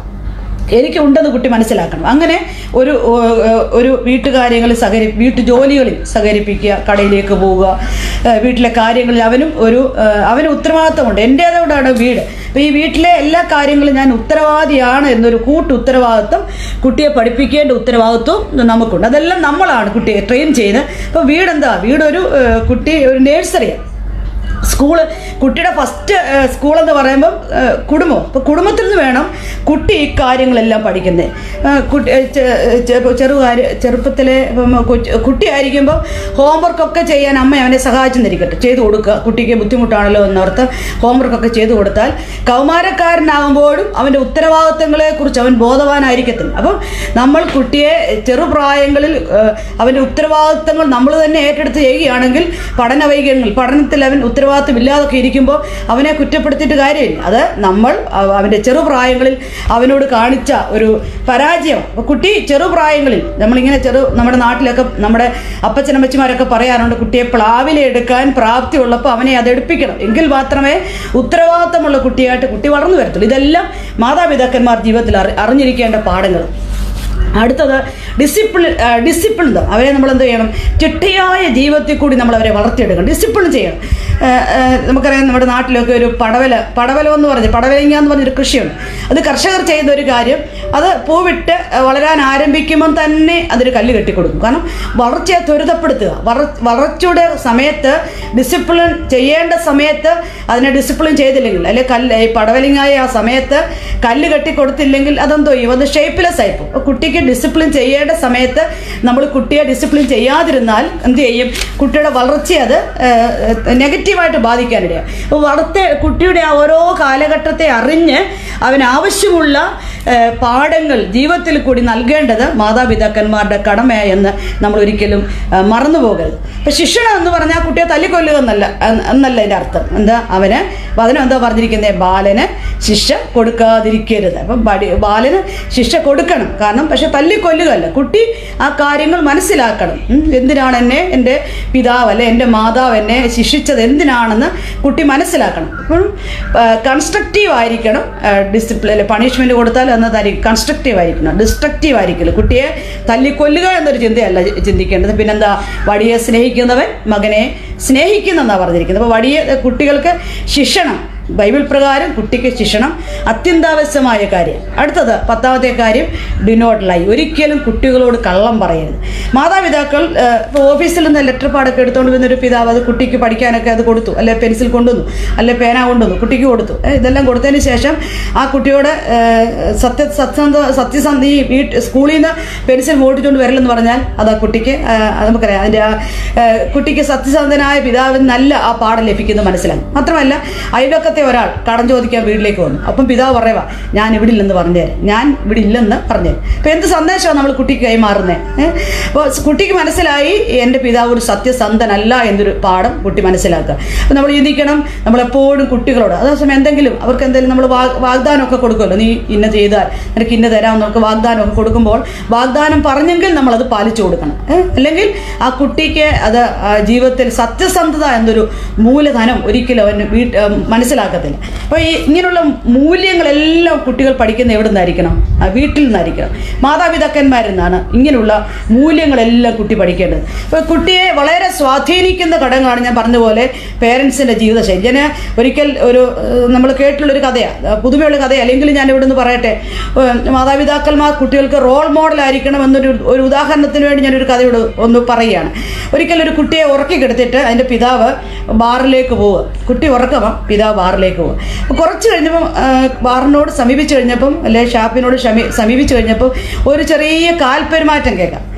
എനിക്ക് ഉണ്ടെന്ന് കുട്ടി മനസ്സിലാക്കണം അങ്ങനെ ഒരു ഏഹ്, ഒരു വീട്ടുകാര്യങ്ങളിൽ സഹകരി വീട്ടു ജോലികളിൽ സഹകരിപ്പിക്കുക കടയിലേക്ക് പോവുക ഏഹ്, വീട്ടിലെ കാര്യങ്ങളിൽ അവനും ഒരു ഏഹ്, അവന് ഉത്തരവാദിത്തമുണ്ട് എൻ്റേതോടാണ് വീട് അപ്പോൾ ഈ വീട്ടിലെ എല്ലാ കാര്യങ്ങളും ഞാൻ ഉത്തരവാദിയാണ് എന്നൊരു കൂട്ടു ഉത്തരവാദിത്വം കുട്ടിയെ പഠിപ്പിക്കേണ്ട ഉത്തരവാദിത്വം നമുക്കുണ്ട് അതെല്ലാം നമ്മളാണ് കുട്ടിയെ ട്രെയിൻ ചെയ്ത് അപ്പോൾ വീടെന്താ വീടൊരു ഏഹ്, കുട്ടി ഒരു നേഴ്സറിയാണ് സ്കൂള് കുട്ടിയുടെ ഫസ്റ്റ് സ്കൂൾ എന്ന് പറയുമ്പം ഏഹ്, കുടുംബം അപ്പോൾ കുടുംബത്തിൽ നിന്ന് വേണം കുട്ടി ഈ കാര്യങ്ങളെല്ലാം പഠിക്കുന്നത് കുട്ടി ഏഹ്, ചെ- ചെ- ചെറുകാര്യ ചെറുപ്പത്തിലെ ഇപ്പം കൊച്ച് കുട്ടിയായിരിക്കുമ്പോൾ ഹോംവർക്കൊക്കെ ചെയ്യാൻ അമ്മ അവനെ സഹായിച്ചെന്നിരിക്കട്ടെ ചെയ്തു കൊടുക്കുക കുട്ടിക്ക് ബുദ്ധിമുട്ടാണല്ലോ എന്നോർത്ത് ഹോംവർക്കൊക്കെ ചെയ്തു കൊടുത്താൽ കൗമാരക്കാരനാകുമ്പോഴും അവൻ്റെ ഉത്തരവാദിത്തങ്ങളെക്കുറിച്ച് അവൻ ബോധവാനായിരിക്കത്തില്ല അപ്പം നമ്മൾ കുട്ടിയെ ചെറുപ്രായങ്ങളിൽ ഏഹ്, അവൻ്റെ ഉത്തരവാദിത്തങ്ങൾ നമ്മൾ തന്നെ ഏറ്റെടുത്ത് ചെയ്യുകയാണെങ്കിൽ പഠന വൈകല്യങ്ങൾ പഠനത്തിൽ അവൻ ഉത്തരവാദിത്തം ഇല്ലാതൊക്കെ ഇരിക്കുമ്പോൾ അവനെ കുറ്റപ്പെടുത്തിയിട്ട് കാര്യമില്ല അത് നമ്മൾ അവ- അവൻ്റെ ചെറുപ്രായങ്ങളിൽ അവനോട് കാണിച്ച ഒരു പരാജയം അപ്പോൾ കുട്ടി ചെറുപ്രായങ്ങളിൽ നമ്മളിങ്ങനെ ചെറു നമ്മുടെ നാട്ടിലൊക്കെ നമ്മുടെ അപ്പച്ചനമ്മച്ചിമാരൊക്കെ പറയാറുണ്ട് കുട്ടിയെ പ്ലാവിലെടുക്കാൻ പ്രാപ്തിയുള്ളപ്പോൾ അവനെ അത് എടുപ്പിക്കണം എങ്കിൽ മാത്രമേ ഉത്തരവാദിത്തമുള്ള കുട്ടിയായിട്ട് കുട്ടി വളർന്നു വരത്തുള്ളൂ ഇതെല്ലാം മാതാപിതാക്കന്മാർ ജീവിതത്തിൽ അറി അറിഞ്ഞിരിക്കേണ്ട പാഠങ്ങൾ അടുത്തത് ഡിസിപ്ലിൻ ഡിസിപ്ലിൻ അവരെ നമ്മൾ എന്ത് ചെയ്യണം ചിട്ടയായ ജീവിതത്തിൽ കൂടി നമ്മൾ അവരെ വളർത്തിയെടുക്കണം ഡിസിപ്ലിൻ ചെയ്യണം ആ, ആ, നമുക്കറിയാം നമ്മുടെ നാട്ടിലൊക്കെ ഒരു പടവല പടവലം എന്ന് പറഞ്ഞ് പടവലങ്ങ എന്ന് പറഞ്ഞൊരു കൃഷിയുണ്ട് അത് കർഷകർ ചെയ്യുന്ന ഒരു കാര്യം അത് പൂവിട്ട് വളരാൻ ആരംഭിക്കുമ്പം തന്നെ അതൊരു കല്ല് കെട്ടിക്കൊടുക്കും കാരണം വളർച്ചയെ ത്വരിതപ്പെടുത്തുക വളർ വളർച്ചയുടെ സമയത്ത് ഡിസിപ്ലിൻ ചെയ്യേണ്ട സമയത്ത് അതിനെ ഡിസിപ്ലിൻ ചെയ്തില്ലെങ്കിൽ അല്ലെങ്കിൽ കല്ല് ഈ പടവലിങ്ങായ ആ സമയത്ത് കല്ല് കെട്ടി കൊടുത്തില്ലെങ്കിൽ അതെന്തോ ചെയ്യും അത് ഷേപ്പ്ലെസ് ആയിപ്പോൾ അപ്പോൾ കുട്ടിക്ക് ഡിസിപ്ലിൻ ചെയ്യേണ്ട സമയത്ത് നമ്മൾ കുട്ടിയെ ഡിസിപ്ലിൻ ചെയ്യാതിരുന്നാൽ എന്ത് ചെയ്യും കുട്ടിയുടെ വളർച്ചയെ അത് നെഗറ്റീവായിട്ട് ബാധിക്കാനിടയാണ് അപ്പോൾ വളർത്ത കുട്ടിയുടെ ആ ഓരോ കാലഘട്ടത്തെ അറിഞ്ഞ് അവന് ആവശ്യമുള്ള ഏഹ്, പാഠങ്ങൾ ജീവിതത്തിൽ കൂടി നൽകേണ്ടത് മാതാപിതാക്കന്മാരുടെ കടമ എന്ന് നമ്മൾ ഒരിക്കലും ഏഹ്, മറന്നു പോകരുത് അപ്പോൾ ശിക്ഷണം എന്ന് പറഞ്ഞാൽ കുട്ടിയെ തല്ലിക്കൊല്ലുക എന്നല്ല എന്ന് എന്നല്ല അതിൻ്റെ അർത്ഥം എന്താ അവന് വചനം എന്താ പറഞ്ഞിരിക്കുന്നത് ബാലന് ശിക്ഷ കൊടുക്കാതിരിക്കരുത് അപ്പം ബടി ബാലന് ശിക്ഷ കൊടുക്കണം കാരണം പക്ഷെ തല്ലിക്കൊല്ലുകയല്ല കുട്ടി ആ കാര്യങ്ങൾ മനസ്സിലാക്കണം ഉം, എന്തിനാണ് എന്നെ എൻ്റെ പിതാവ് അല്ലെ എൻ്റെ മാതാവ് എന്നെ ശിക്ഷിച്ചത് എന്തിനാണെന്ന് കുട്ടി മനസ്സിലാക്കണം അപ്പം കൺസ്ട്രക്റ്റീവ് ആയിരിക്കണം ഡിസിപ്ലിൻ പണിഷ്മെൻറ്റ് കൊടുത്താൽ എന്നതായിരിക്കും കൺസ്ട്രക്റ്റീവ് ആയിരിക്കണം ഡിസ്ട്രക്റ്റീവ് ആയിരിക്കില്ല കുട്ടിയെ തല്ലിക്കൊല്ലുക എന്നൊരു ചിന്തയല്ല ചിന്തിക്കേണ്ടത് പിന്നെന്താ വടിയെ സ്നേഹിക്കുന്നവൻ മകനെ സ്നേഹിക്കുന്നെന്നാണ് പറഞ്ഞിരിക്കുന്നത് അപ്പോൾ വടിയെ കുട്ടികൾക്ക് ശിക്ഷണം ബൈബിൾ പ്രകാരം കുട്ടിക്ക് ശിക്ഷണം അത്യന്താവശ്യമായ കാര്യം അടുത്തത് പത്താമത്തെ കാര്യം ഡി നോട്ട് ലൈ ഒരിക്കലും കുട്ടികളോട് കള്ളം പറയരുത് മാതാപിതാക്കൾ ഏഹ്, ഇപ്പോൾ ഓഫീസിൽ നിന്ന് ലെറ്റർ പാടൊക്കെ എടുത്തുകൊണ്ട് വന്നൊരു പിതാവ് അത് കുട്ടിക്ക് പഠിക്കാനൊക്കെ അത് കൊടുത്തു അല്ലെ പെൻസിൽ കൊണ്ടുവന്നു അല്ലെ പേന കൊണ്ടുവന്നു കുട്ടിക്ക് കൊടുത്തു ഏഹ്, ഇതെല്ലാം കൊടുത്തതിന് ശേഷം ആ കുട്ടിയോട് ഏഹ്, സത്യ സത്യസന്ധ സത്യസന്ധ ഈ വീട്ട് സ്കൂളിൽ നിന്ന് പെൻസിൽ മോട്ടിച്ചുകൊണ്ട് വരലെന്ന് പറഞ്ഞാൽ അത് ആ കുട്ടിക്ക് ഏഹ്, അത് നമുക്കറിയാം അതിൻ്റെ ആ ഏഹ്, കുട്ടിക്ക് സത്യസന്ധനായ പിതാവിന് നല്ല ആ പാഠം ലഭിക്കുന്നത് മനസ്സിലാകും മാത്രമല്ല അയൽവക്കത്തെ ഒരാൾ കടം ചോദിക്കാൻ വീട്ടിലേക്ക് വന്നു അപ്പം പിതാവ് പറയുക ഞാൻ ഇവിടെ ഇല്ലെന്ന് പറഞ്ഞുതരാം ഞാൻ ഇവിടെ ഇല്ലെന്ന് പറഞ്ഞുതരാം അപ്പോൾ എന്ത് സന്ദേശമാണ് നമ്മൾ കുട്ടിക്ക് കൈമാറുന്നത് അപ്പോൾ കുട്ടിക്ക് മനസ്സിലായി എൻ്റെ പിതാവ് ഒരു സത്യസന്ധനല്ല എന്നൊരു പാഠം കുട്ടി മനസ്സിലാക്കുക അപ്പോൾ നമ്മൾ ചിന്തിക്കണം നമ്മളെപ്പോഴും കുട്ടികളോട് അതേസമയം എന്തെങ്കിലും അവർക്ക് എന്തെങ്കിലും നമ്മൾ വാഗ് വാഗ്ദാനമൊക്കെ കൊടുക്കുമല്ലോ നീ ഇന്ന ചെയ്താൽ നിനക്ക് ഇന്ന തരാം നമുക്ക് വാഗ്ദാനമൊക്കെ കൊടുക്കുമ്പോൾ വാഗ്ദാനം പറഞ്ഞെങ്കിൽ നമ്മളത് പാലിച്ചു കൊടുക്കണം ഏ? അല്ലെങ്കിൽ ആ കുട്ടിക്ക് അത് ആ ജീവിതത്തിൽ സത്യസന്ധത എന്നൊരു മൂലധനം ഒരിക്കലും അവന് വീട്ട് മനസ്സിലാക്കത്തില്ല അപ്പോൾ ഈ ഇങ്ങനെയുള്ള മൂല്യങ്ങളെല്ലാം കുട്ടികൾ പഠിക്കുന്ന എവിടെ നിന്നായിരിക്കണം ആ വീട്ടിൽ നിന്നായിരിക്കണം മാതാപിതാക്കന്മാരിൽ നിന്നാണ് ഇങ്ങനെയുള്ള മൂല്യങ്ങളെല്ലാം കുട്ടി പഠിക്കേണ്ടത് അപ്പോൾ കുട്ടിയെ വളരെ സ്വാധീനിക്കുന്ന ഘടകമാണ് ഞാൻ പറഞ്ഞ പോലെ പേരൻസിൻ്റെ ജീവിതശൈലി ഞാൻ ഒരിക്കൽ ഒരു നമ്മൾ കേട്ടിട്ടുള്ളൊരു കഥയാണ് പുതുമയുള്ള കഥ അല്ലെങ്കിൽ ഞാൻ ഇവിടെ നിന്ന് പറയട്ടെ ഏഹ് മാതാപിതാക്കന്മാർ കുട്ടികൾക്ക് റോൾ മോഡലായിരിക്കണം എന്നൊരു ഒരു ഉദാഹരണത്തിന് വേണ്ടി ഞാനൊരു കഥയോട് ഒന്ന് പറയുകയാണ് ഒരിക്കൽ ഒരു കുട്ടിയെ ഉറക്കി കിടത്തിയിട്ട് അതിൻ്റെ പിതാവ് ബാറിലേക്ക് പോവുക കുട്ടി ഉറക്കമ പിതാവ് ബാറിലേക്ക് പോവുക അപ്പോൾ കുറച്ച് കഴിഞ്ഞപ്പം ആ, ബാറിനോട് സമീപിച്ച് കഴിഞ്ഞപ്പം അല്ലെ ഷാപ്പിനോട് ഷമി സമീപിച്ച് കഴിഞ്ഞപ്പോൾ ഒരു ചെറിയ കാൽപ്പെരുമാറ്റം കേൾക്കാം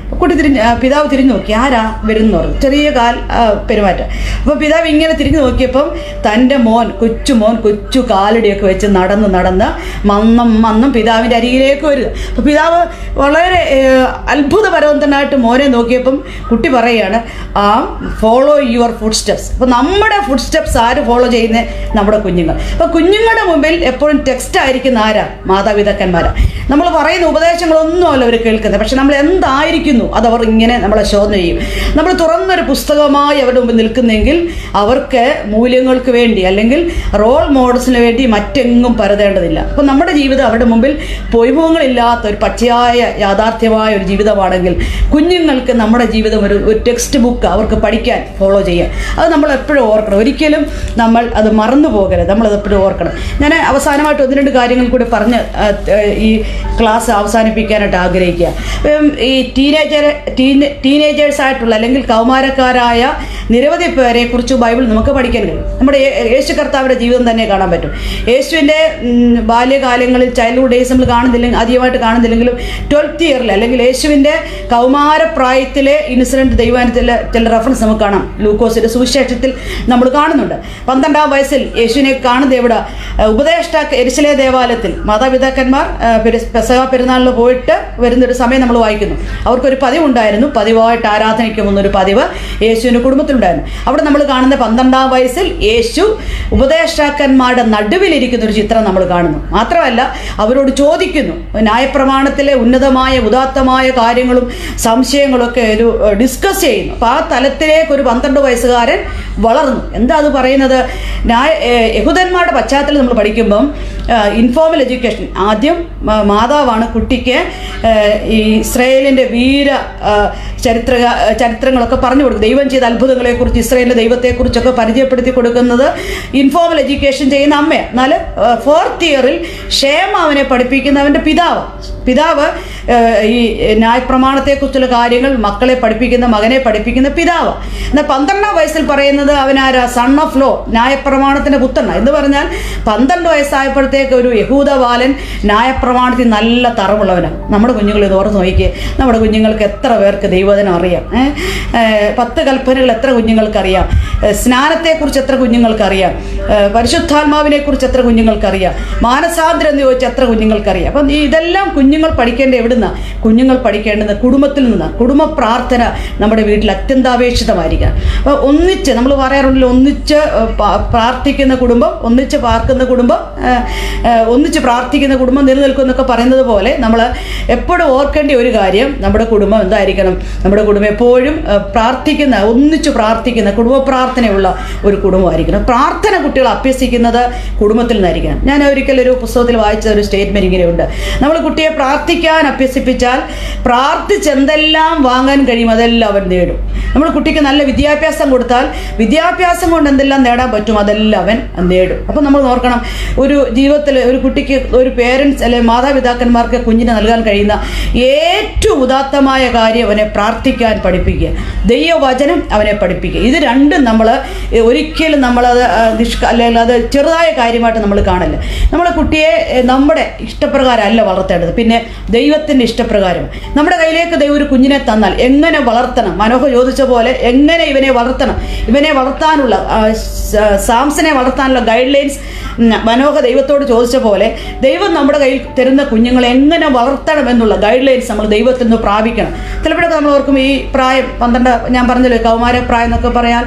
കുട്ടി തിരിഞ്ഞ് ആ, പിതാവ് തിരിഞ്ഞു നോക്കി ആരാ വരുന്നു പറഞ്ഞു ചെറിയ കാൽ ആ, പെരുമാറ്റം അപ്പോൾ പിതാവ് ഇങ്ങനെ തിരിഞ്ഞു നോക്കിയപ്പം തൻ്റെ മോൻ കൊച്ചു മോൻ കൊച്ചു കാലടിയൊക്കെ വെച്ച് നടന്ന് നടന്ന് മന്നം മന്നം പിതാവിൻ്റെ അരികിലേക്ക് വരിക അപ്പോൾ പിതാവ് വളരെ ഏഹ്, അത്ഭുതപരവന്തനായിട്ട് മോനെ നോക്കിയപ്പം കുട്ടി പറയുകയാണ് ആ ഫോളോ യുവർ ഫുഡ് സ്റ്റെപ്സ് അപ്പോൾ നമ്മുടെ ഫുഡ് സ്റ്റെപ്സ് ആര് ഫോളോ ചെയ്യുന്നത് നമ്മുടെ കുഞ്ഞുങ്ങൾ അപ്പോൾ കുഞ്ഞുങ്ങളുടെ മുമ്പിൽ എപ്പോഴും ടെക്സ്റ്റ് ആയിരിക്കുന്ന ആരാ മാതാപിതാക്കന്മാരാണ് നമ്മൾ പറയുന്ന ഉപദേശങ്ങളൊന്നും അല്ല അവർ കേൾക്കുന്നത് പക്ഷെ നമ്മൾ എന്തായിരിക്കുന്നു അത് അവർ ഇങ്ങനെ നമ്മളെ ശോധന ചെയ്യും നമ്മൾ തുറന്നൊരു പുസ്തകമായി അവരുടെ മുമ്പിൽ നിൽക്കുന്നെങ്കിൽ അവർക്ക് മൂല്യങ്ങൾക്ക് വേണ്ടി അല്ലെങ്കിൽ റോൾ മോഡൽസിന് വേണ്ടി മറ്റെങ്ങും പരതേണ്ടതില്ല അപ്പോൾ നമ്മുടെ ജീവിതം അവരുടെ മുമ്പിൽ പൊയ്മുഖങ്ങളില്ലാത്ത ഒരു പച്ചയായ യാഥാർത്ഥ്യമായ ഒരു ജീവിതമാണെങ്കിൽ കുഞ്ഞുങ്ങൾക്ക് നമ്മുടെ ജീവിതം ഒരു ഒരു ടെക്സ്റ്റ് ബുക്ക് അവർക്ക് പഠിക്കാൻ ഫോളോ ചെയ്യാൻ അത് നമ്മൾ എപ്പോഴും ഓർക്കണം ഒരിക്കലും നമ്മൾ അത് മറന്നു പോകരുത് നമ്മളത് എപ്പോഴും ഓർക്കണം ഞാൻ അവസാനമായിട്ട് ഒന്ന് രണ്ട് കാര്യങ്ങൾ കൂടി പറഞ്ഞ് ആ, ത- ഈ ക്ലാസ് അവസാനിപ്പിക്കാനായിട്ട് ആഗ്രഹിക്കുക ഇപ്പം ഈ ടീനേജർ ടീൻ ടീനേജേഴ്സ് ആയിട്ടുള്ള അല്ലെങ്കിൽ കൗമാരക്കാരായ നിരവധി പേരെ കുറിച്ച് ബൈബിൾ നമുക്ക് പഠിക്കാൻ കഴിയും നമ്മുടെ യേ- യേശു കർത്താവിൻ്റെ ജീവിതം തന്നെ കാണാൻ പറ്റും യേശുവിൻ്റെ ഉം, ബാല്യകാലങ്ങളിൽ ചൈൽഡ്ഹുഡ് ഡേയ്സ് നമ്മൾ കാണുന്നില്ലെങ്കിൽ അധികമായിട്ട് കാണുന്നില്ലെങ്കിലും ട്വൽത്ത് ഇയറിൽ അല്ലെങ്കിൽ യേശുവിൻ്റെ കൗമാരപ്രായത്തിലെ ഇൻസിഡൻറ്റ് ദൈവാനത്തിലെ ചില റെഫറൻസ് നമുക്ക് കാണാം ലൂക്കോസിൻ്റെ സുവിശേഷത്തിൽ നമ്മൾ കാണുന്നുണ്ട് പന്ത്രണ്ടാം വയസ്സിൽ യേശുവിനെ കാണുന്നത് എവിടെ ഏഹ് ഉപദേഷ്ടാ എരിശിലെ ദേവാലയത്തിൽ മാതാപിതാക്കന്മാർ ഏഹ് പെരു- പെസഹ പെരുന്നാളിന് പോയിട്ട് വരുന്നൊരു സമയം നമ്മൾ വായിക്കുന്നു അവർക്കൊരു പതിവുണ്ടായിരുന്നു പതിവായിട്ട് ആരാധനയ്ക്ക് പോകുന്നൊരു പതിവ് യേശുവിൻ്റെ കുടുംബത്തിലുണ്ടായിരുന്നു അവിടെ നമ്മൾ കാണുന്ന പന്ത്രണ്ടാം വയസ്സിൽ യേശു ഉപദേഷ്ടാക്കന്മാരുടെ നടുവിലിരിക്കുന്ന ഒരു ചിത്രം നമ്മൾ കാണുന്നു മാത്രമല്ല അവരോട് ചോദിക്കുന്നു ന്യായപ്രമാണത്തിലെ ഉന്നതമായ ഉദാത്തമായ കാര്യങ്ങളും സംശയങ്ങളും ഒക്കെ ഒരു ഡിസ്കസ് ചെയ്യുന്നു അപ്പോൾ ആ തലത്തിലേക്ക് ഒരു പന്ത്രണ്ട് വയസ്സുകാരൻ വളർന്നു എന്താ അത് പറയുന്നത് ന്യായ ഏഹ് യഹൂദന്മാരുടെ പശ്ചാത്തലം നമ്മൾ പഠിക്കുമ്പം ഇൻഫോർമൽ എഡ്യൂക്കേഷൻ ആദ്യം മ- മാതാവാണ് കുട്ടിക്ക് ഏഹ് ഈ ഇസ്രയേലിൻ്റെ വീര ആ, ചരിത്ര ചരിത്രങ്ങളൊക്കെ പറഞ്ഞു കൊടുക്കും ദൈവം ചെയ്ത അത്ഭുതങ്ങളെക്കുറിച്ച് ഇസ്രയേലിൻ്റെ ദൈവത്തെക്കുറിച്ചൊക്കെ പരിചയപ്പെടുത്തി കൊടുക്കുന്നത് ഇൻഫോർമൽ എഡ്യൂക്കേഷൻ ചെയ്യുന്ന അമ്മയാണ് എന്നാൽ ഫോർത്ത് ഇയറിൽ ക്ഷേമ അവനെ പഠിപ്പിക്കുന്നവൻ്റെ പിതാവ് പിതാവ് ഏഹ്, ഈ ന്യായപ്രമാണത്തെക്കുറിച്ചുള്ള കാര്യങ്ങൾ മക്കളെ പഠിപ്പിക്കുന്ന മകനെ പഠിപ്പിക്കുന്ന പിതാവ് എന്നാൽ പന്ത്രണ്ടാം വയസ്സിൽ പറയുന്നത് അവനാരാ സൺ ഓഫ് ലോ ന്യായപ്രമാണത്തിൻ്റെ പുത്രനാണ് എന്ന് പറഞ്ഞാൽ പന്ത്രണ്ട് വയസ്സായപ്പോഴത്തേക്ക് ഒരു യഹൂദ ബാലൻ ന്യായപ്രമാണത്തിൽ നല്ല തറവുള്ളവനാണ് നമ്മുടെ കുഞ്ഞുങ്ങൾ ഇത് ഓർത്ത് നോക്കിയേ നമ്മുടെ കുഞ്ഞുങ്ങൾക്ക് എത്ര പേർക്ക് ദൈവദിനം അറിയാം ഏ? ഏ, പത്ത് കൽപ്പനകൾ എത്ര കുഞ്ഞുങ്ങൾക്കറിയാം ഏ, സ്നാനത്തെക്കുറിച്ച് എത്ര കുഞ്ഞുങ്ങൾക്കറിയാം ഏ, പരിശുദ്ധാത്മാവിനെക്കുറിച്ച് എത്ര കുഞ്ഞുങ്ങൾക്കറിയാം മാനസാന്തരം എന്ന് ചോദിച്ചാൽ എത്ര കുഞ്ഞുങ്ങൾക്കറിയാം അപ്പം ഈ ഇതെല്ലാം കുഞ്ഞുങ്ങൾ പഠിക്കേണ്ട എവിടുന്ന കുഞ്ഞുങ്ങൾ പഠിക്കേണ്ടത് കുടുംബത്തിൽ നിന്നാണ് കുടുംബ പ്രാർത്ഥന നമ്മുടെ വീട്ടിൽ അത്യന്താപേക്ഷിതമായിരിക്കാം അപ്പോൾ ഒന്നിച്ച് നമ്മൾ പറയാറുണ്ടല്ലോ ഒന്നിച്ച് ഏ, പ- പ്രാർത്ഥിക്കുന്ന കുടുംബം ഒന്നിച്ച് പാർക്കുന്ന കുടുംബം ഏ, ഏ, ഒന്നിച്ച് പ്രാർത്ഥിക്കുന്ന കുടുംബം നിലനിൽക്കും എന്നൊക്കെ പറയുന്നത് പോലെ നമ്മൾ എപ്പോഴും ഓർക്കേണ്ട ഒരു കാര്യം നമ്മുടെ കുടുംബം എന്തായിരിക്കണം നമ്മുടെ കുടുംബം എപ്പോഴും ഏ, പ്രാർത്ഥിക്കുന്ന ഒന്നിച്ച് പ്രാർത്ഥിക്കുന്ന കുടുംബ പ്രാർത്ഥനയുള്ള ഒരു കുടുംബമായിരിക്കണം പ്രാർത്ഥന കുട്ടികൾ അഭ്യസിക്കുന്നത് കുടുംബത്തിൽ നിന്നായിരിക്കണം ഞാൻ ഒരിക്കൽ ഒരു പുസ്തകത്തിൽ വായിച്ച ഒരു സ്റ്റേറ്റ്മെൻറ്റ് ഇങ്ങനെയുണ്ട് നമ്മൾ കുട്ടിയെ പ്രാർത്ഥിക്കാൻ അഭ്യസിപ്പിച്ചാൽ പ്രാർത്ഥിച്ച് എന്തെല്ലാം വാങ്ങാൻ കഴിയും അതെല്ലാം അവൻ നേടും നമ്മൾ കുട്ടിക്ക് നല്ല വിദ്യാഭ്യാസം കൊടുത്താൽ വിദ്യാഭ്യാസം കൊണ്ട് എന്തെല്ലാം നേടാൻ പറ്റും അതെല്ലാം അവൻ നേടും അപ്പം നമ്മൾ നോക്കണം ഒരു ജീവിതത്തിൽ ഒരു കുട്ടിക്ക് ഒരു പേരൻസ് അല്ലെങ്കിൽ മാതാപിതാക്കന്മാർക്ക് കുഞ്ഞിന് നൽകാൻ കഴിയുന്ന ഏറ്റവും ഉദാത്തമായ കാര്യം അവനെ പ്രാർത്ഥിക്കാൻ പഠിപ്പിക്കുക ദൈവവചനം അവനെ പഠിപ്പിക്കുക ഇത് രണ്ടും നമ്മൾ ഒരിക്കലും നമ്മളത് ആ, നിഷ്ക അല്ലെങ്കിൽ അത് ചെറുതായ കാര്യമായിട്ട് നമ്മൾ കാണില്ല നമ്മൾ കുട്ടിയെ ഏ, നമ്മുടെ ഇഷ്ടപ്രകാരമല്ല വളർത്തേണ്ടത് പിന്നെ ദൈവത്തിൻ്റെ ഇഷ്ടപ്രകാരം നമ്മുടെ കയ്യിലേക്ക് ദൈവം ഒരു കുഞ്ഞിനെ തന്നാൽ എങ്ങനെ വളർത്തണം മനോഹ ചോദിച്ച പോലെ എങ്ങനെ ഇവനെ വളർത്തണം ഇവനെ വളർത്താനുള്ള ആ, സ- സാംസനെ വളർത്താനുള്ള ഗൈഡ് ലൈൻസ് മനോഹ ദൈവത്തോട് ചോദിച്ച പോലെ ദൈവം നമ്മുടെ കയ്യിൽ തരുന്ന കുഞ്ഞുങ്ങളെ എങ്ങനെ വളർത്തണം എന്നുള്ള ഗൈഡ് ലൈൻസ് നമ്മൾ ദൈവത്തിൽ നിന്ന് പ്രാപിക്കണം ചിലപ്പോഴൊക്കെ നമ്മൾ ഓർക്കും ഈ പ്രായം പന്ത്രണ്ട് ഞാൻ പറഞ്ഞല്ലോ കൗമാര പ്രായം എന്നൊക്കെ പറയാൻ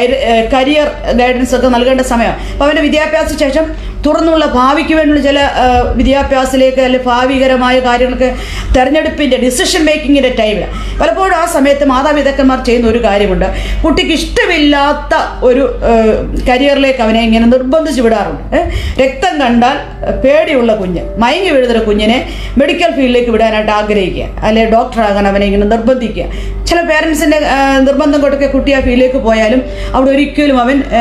കരിയർ ഗൈഡൻസ് ഒക്കെ നൽകേണ്ട സമയം അപ്പോൾ അവൻ്റെ വിദ്യാഭ്യാസ ശേഷം തുറന്നുള്ള ഭാവിക്ക് വേണ്ടിയുള്ള ചില ആ, വിദ്യാഭ്യാസത്തിലേക്ക് അല്ലെങ്കിൽ ഭാവികരമായ കാര്യങ്ങൾക്ക് തെരഞ്ഞെടുപ്പിൻ്റെ ഡിസിഷൻ മേക്കിങ്ങിൻ്റെ ടൈമിൽ പലപ്പോഴും ആ സമയത്ത് മാതാപിതാക്കന്മാർ ചെയ്യുന്ന ഒരു കാര്യമുണ്ട് കുട്ടിക്ക് ഇഷ്ടമില്ലാത്ത ഒരു ആ, കരിയറിലേക്ക് അവനെ ഇങ്ങനെ നിർബന്ധിച്ച് വിടാറുണ്ട് ഏ? രക്തം കണ്ടാൽ പേടിയുള്ള കുഞ്ഞ് മയങ്ങി വീഴുന്നൊരു കുഞ്ഞിനെ മെഡിക്കൽ ഫീൽഡിലേക്ക് വിടാനായിട്ട് ആഗ്രഹിക്കുക അല്ലെ ഡോക്ടറാകാൻ അവനെ ഇങ്ങനെ നിർബന്ധിക്കുക ചില പേരൻസിൻ്റെ നിർബന്ധം കൊണ്ടൊക്കെ കുട്ടി ആ ഫീൽഡിലേക്ക് പോയാലും അവിടെ ഒരിക്കലും അവൻ ആ,